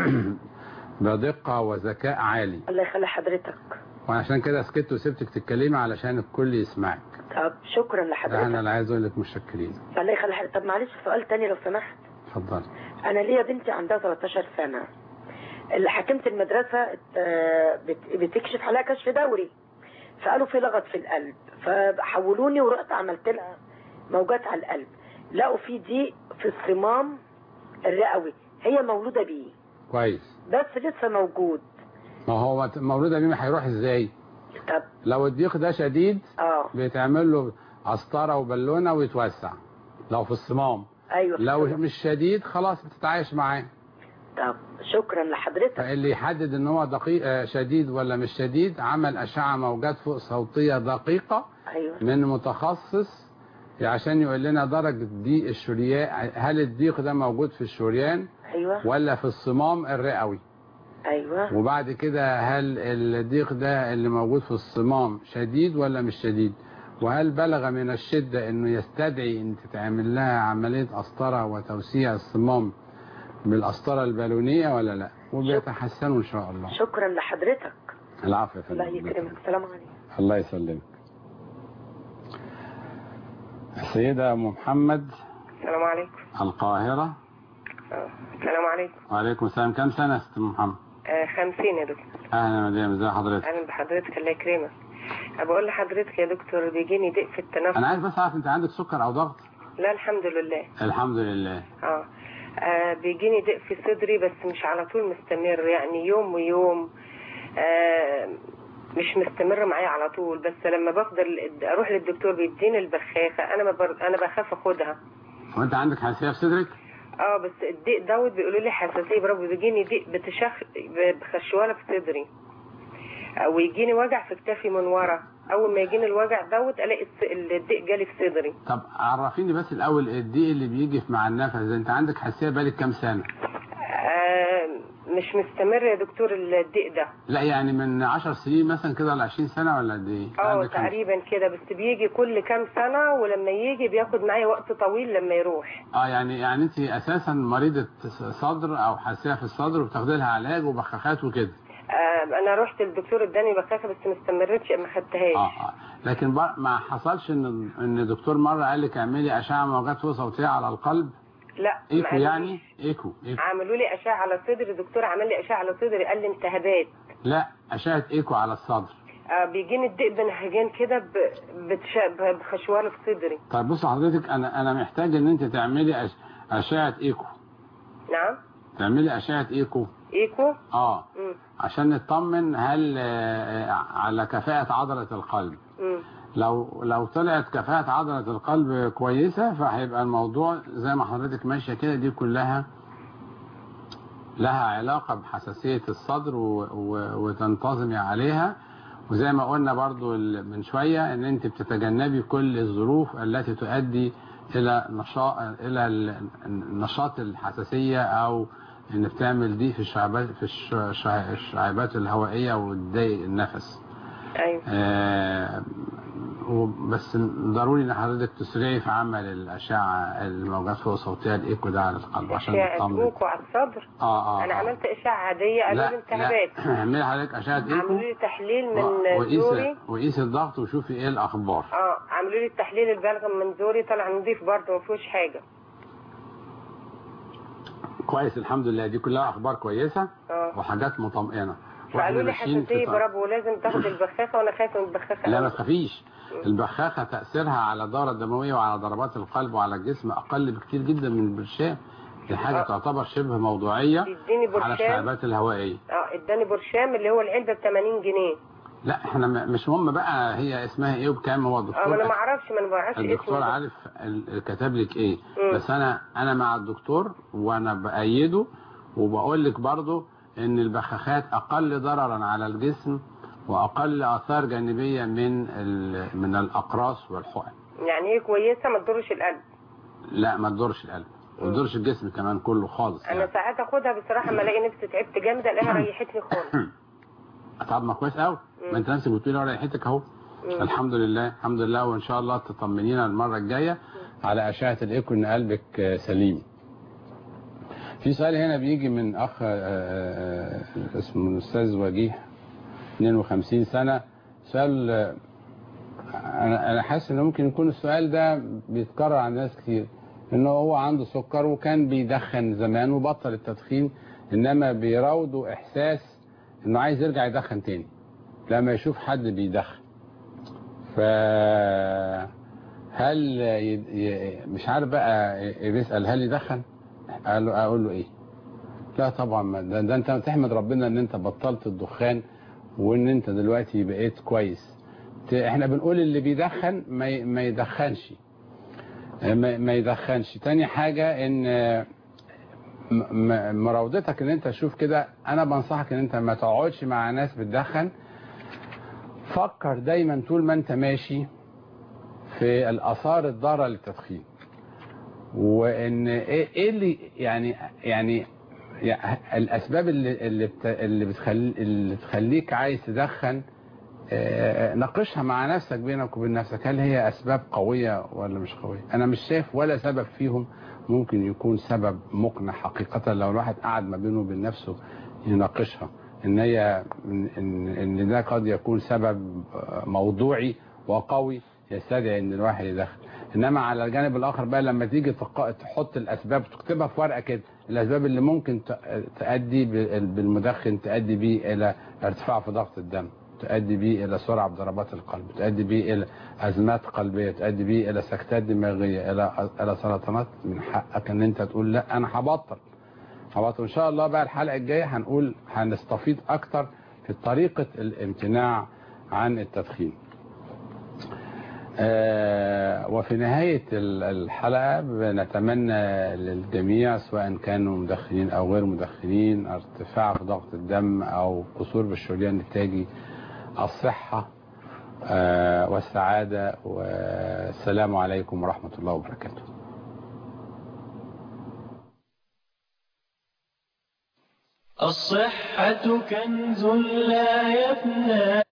B: بدقه وذكاء عالي
L: الله يخلي حضرتك
B: وعشان كده سكت وسبتك تتكلمي علشان الكل يسمعك
L: طب شكرا
B: ده انا
L: لحضرتك
B: اللي عايز اقول لك مشكرين
L: الله يخلي حضرتك طب معلش سؤال تاني لو سمحت
B: اتفضل
L: انا ليا بنتي عندها 13 سنه اللي حكمت المدرسه آه، بت- بتكشف عليها كشف دوري فقالوا في لغط في القلب فحولوني ورحت عملت لها موجات على القلب لقوا في ضيق في الصمام الرئوي هي مولوده بيه
B: كويس
L: بس لسه موجود
B: ما هو مولودة بيه هيروح ازاي
L: طب
B: لو الضيق ده شديد
L: اه
B: بيتعمل له قسطره وبالونه ويتوسع لو في الصمام
L: ايوه
B: لو مش شديد خلاص بتتعايش معاه
L: طب شكرا لحضرتك
B: فاللي يحدد ان هو دقيق آه، شديد ولا مش شديد عمل اشعه موجات فوق صوتيه دقيقه
L: ايوه
B: من متخصص عشان يقول لنا درجه ضيق الشريان هل الضيق ده موجود في الشريان
L: ايوه
B: ولا في الصمام الرئوي
L: ايوه
B: وبعد كده هل الضيق ده اللي موجود في الصمام شديد ولا مش شديد وهل بلغ من الشدة انه يستدعي ان تتعمل لها عملية قسطرة وتوسيع الصمام بالقسطرة البالونية ولا لا وبيتحسنوا ان شاء الله
L: شكرا لحضرتك
B: العفو يا
L: الله
B: فندم
L: يكرمك السلام عليكم
B: الله يسلمك السيدة أم محمد
M: السلام عليكم
B: القاهرة
M: آه، السلام عليكم
B: وعليكم السلام كم سنة يا ست أم محمد
M: آه خمسين يا دكتور
B: أهلا يا مدام ازي حضرتك
M: أهلا بحضرتك الله يكرمك بقول لحضرتك يا دكتور بيجيني ضيق في التنفس
B: أنا عايز بس أعرف أنت عندك سكر أو ضغط
M: لا الحمد لله
B: الحمد لله
M: اه, آه بيجيني ضيق في صدري بس مش على طول مستمر يعني يوم ويوم آه مش مستمر معايا على طول بس لما بفضل اروح للدكتور بيديني البخاخه انا ما بر... انا بخاف اخدها
B: وأنت عندك حساسية في صدرك؟
M: اه بس الضيق دوت بيقولوا لي حساسيه برافو بيجيني ضيق بتشخ بخشوله في صدري آه، ويجيني وجع في كتافي من ورا اول ما يجيني الوجع دوت الاقي الس- الضيق جالي في صدري
B: طب عرفيني بس الأول الضيق اللي بيجي في مع النفس ده أنت عندك حساسية بقالك كام سنة؟
M: آه مش مستمر يا دكتور الضيق ده
B: لا يعني من 10 سنين مثلا كده ولا 20 سنة ولا قد إيه؟
M: اه
B: عندك كام-
M: تقريبا كده بس بيجي كل كام سنة ولما يجي بياخد معايا وقت طويل لما يروح
B: اه يعني يعني انت اساسا مريضة صدر او حساسية في الصدر وبتاخدي لها علاج وبخاخات وكده
M: آه انا رحت الدكتور اداني بخاخة بس ما استمرتش ما خدتهاش
B: اه اه لكن بر- ما حصلش ان ان الدكتور مرة قال لك اعملي اشعة موجات فوق صوتية على القلب
M: لا ما
B: ايكو
M: قالوليش.
B: يعني ايكو ايكو
M: عملوا لي اشعة على صدري الدكتور عمل لي اشعة على صدري قال لي التهابات
B: لا اشعة ايكو على الصدر
M: آه بيجيني الضيق بنهجان كده ب- بتش- بخشوار في صدري
B: طيب بص حضرتك انا انا محتاج ان انت تعملي أش... اشعه ايكو
M: نعم
B: تعملي اشعه ايكو
M: ايكو
B: اه
M: مم.
B: عشان نطمن هل آه، آه، على كفاءه عضله القلب
M: مم.
B: لو لو طلعت كفاءة عضلة القلب كويسة فهيبقى الموضوع زي ما حضرتك ماشية كده دي كلها لها علاقة بحساسية الصدر و... و... وتنتظمي عليها وزي ما قلنا برضو ال- من شوية ان انت بتتجنبي كل الظروف التي تؤدي الى نشاط الى ال- نشاط الحساسية او ان بتعمل دي في الشعبات في الش- الشع- الشعيبات الهوائية وتضايق النفس
M: ايوه
B: آه، بس ضروري ان حضرتك تسرعي في عمل الاشعه الموجات فوق صوتيه الايكو ده على القلب عشان
M: اشعه
B: نطمن
M: ايكو على الصدر
B: اه اه
M: انا
B: آه.
M: عملت اشعه عاديه قالوا لي
B: لا
M: التهابات
B: لا اعملي حضرتك اشعه
M: عملوا
B: ايكو
M: لي تحليل من
B: وقيسي
M: زوري
B: وقيسي الضغط وشوفي ايه الاخبار
M: اه عملوا لي التحليل البلغم من زوري طلع نضيف برضه ما فيهوش حاجه
B: كويس الحمد لله دي كلها اخبار كويسه
M: اه
B: وحاجات مطمئنه
M: فقالوا لي
B: ماشيين في
M: حساسيه
B: طريق-
M: برافو ولازم تاخد البخاخه وانا خايفه من البخاخه
B: لا
M: أوي.
B: ما تخافيش البخاخة تأثيرها على الدورة الدموية وعلى ضربات القلب وعلى الجسم أقل بكتير جدا من البرشام دي حاجة
M: آه.
B: تعتبر شبه موضوعية
M: اديني
B: على
M: برشام
B: الشعبات الهوائية
M: اه اداني برشام اللي هو العلبه ب 80 جنيه
B: لا احنا م- مش مهم بقى هي اسمها ايه وبكام هو
M: اه ما
B: الدكتور
M: انا ما اعرفش ما انا ما اعرفش
B: الدكتور
M: اسمه.
B: عارف ال- كتب لك ايه
M: مم.
B: بس انا انا مع الدكتور وانا بأيده وبقول لك برضو ان البخاخات اقل ضررا على الجسم واقل اثار جانبيه من ال- من الاقراص والحقن
M: يعني هي كويسه ما تضرش القلب
B: لا ما تضرش القلب ما تضرش الجسم كمان كله خالص
M: انا ساعات اخدها بصراحه ما الاقي نفسي تعبت جامد الاقيها ريحتني خالص
B: طب ما كويس قوي ما انت نفسك بتقولي ورا ريحتك اهو
M: مم.
B: الحمد لله الحمد لله وان شاء الله تطمنينا المره الجايه على اشعه الايكو ان قلبك آه، سليم في سؤال هنا بيجي من اخ آه، آه، آه، اسمه الاستاذ وجيه 52 سنه سؤال آه، انا انا حاسس ان ممكن يكون السؤال ده بيتكرر عند ناس كتير انه هو عنده سكر وكان بيدخن زمان وبطل التدخين انما بيراوده احساس انه عايز يرجع يدخن تاني لما يشوف حد بيدخن ف هل ي... ي... مش عارف بقى ي- بيسأل هل يدخن قال له اقول له ايه لا طبعا ما ده, ده انت تحمد ربنا ان انت بطلت الدخان وان انت دلوقتي بقيت كويس ت- احنا بنقول اللي بيدخن ما, ي... ما يدخنش ما... ما يدخنش تاني حاجة ان م- م- مراودتك ان انت تشوف كده انا بنصحك ان انت ما تقعدش مع ناس بتدخن فكر دايما طول ما انت ماشي في الاثار الضاره للتدخين وان ايه إيه اللي يعني يعني يعني الاسباب اللي اللي بت- اللي بتخلي اللي تخليك عايز تدخن آه، ناقشها مع نفسك بينك وبين نفسك هل هي اسباب قويه ولا مش قويه انا مش شايف ولا سبب فيهم ممكن يكون سبب مقنع حقيقه لو الواحد قعد ما بينه وبين نفسه يناقشها ان هي ان ان إن ده قد يكون سبب آه، موضوعي وقوي يستدعي ان الواحد يدخن انما على الجانب الاخر بقى لما تيجي تق- تحط الاسباب تكتبها في ورقه كده الاسباب اللي ممكن ت- تؤدي بال- بالمدخن تؤدي بيه الى ارتفاع في ضغط الدم تؤدي بيه الى سرعه بضربات القلب تؤدي بيه الى ازمات قلبيه تؤدي بيه الى سكتات دماغيه الى الى سرطانات من حقك ان انت تقول لا انا هبطل هبطل ان شاء الله بقى الحلقه الجايه هنقول هنستفيد اكتر في طريقه الامتناع عن التدخين آه، وفي نهاية ال- الحلقة بنتمنى للجميع سواء كانوا مدخنين أو غير مدخنين ارتفاع في ضغط الدم أو قصور بالشريان التاجي الصحة آه، والسعادة والسلام عليكم ورحمة الله وبركاته
A: الصحة كنز لا يفنى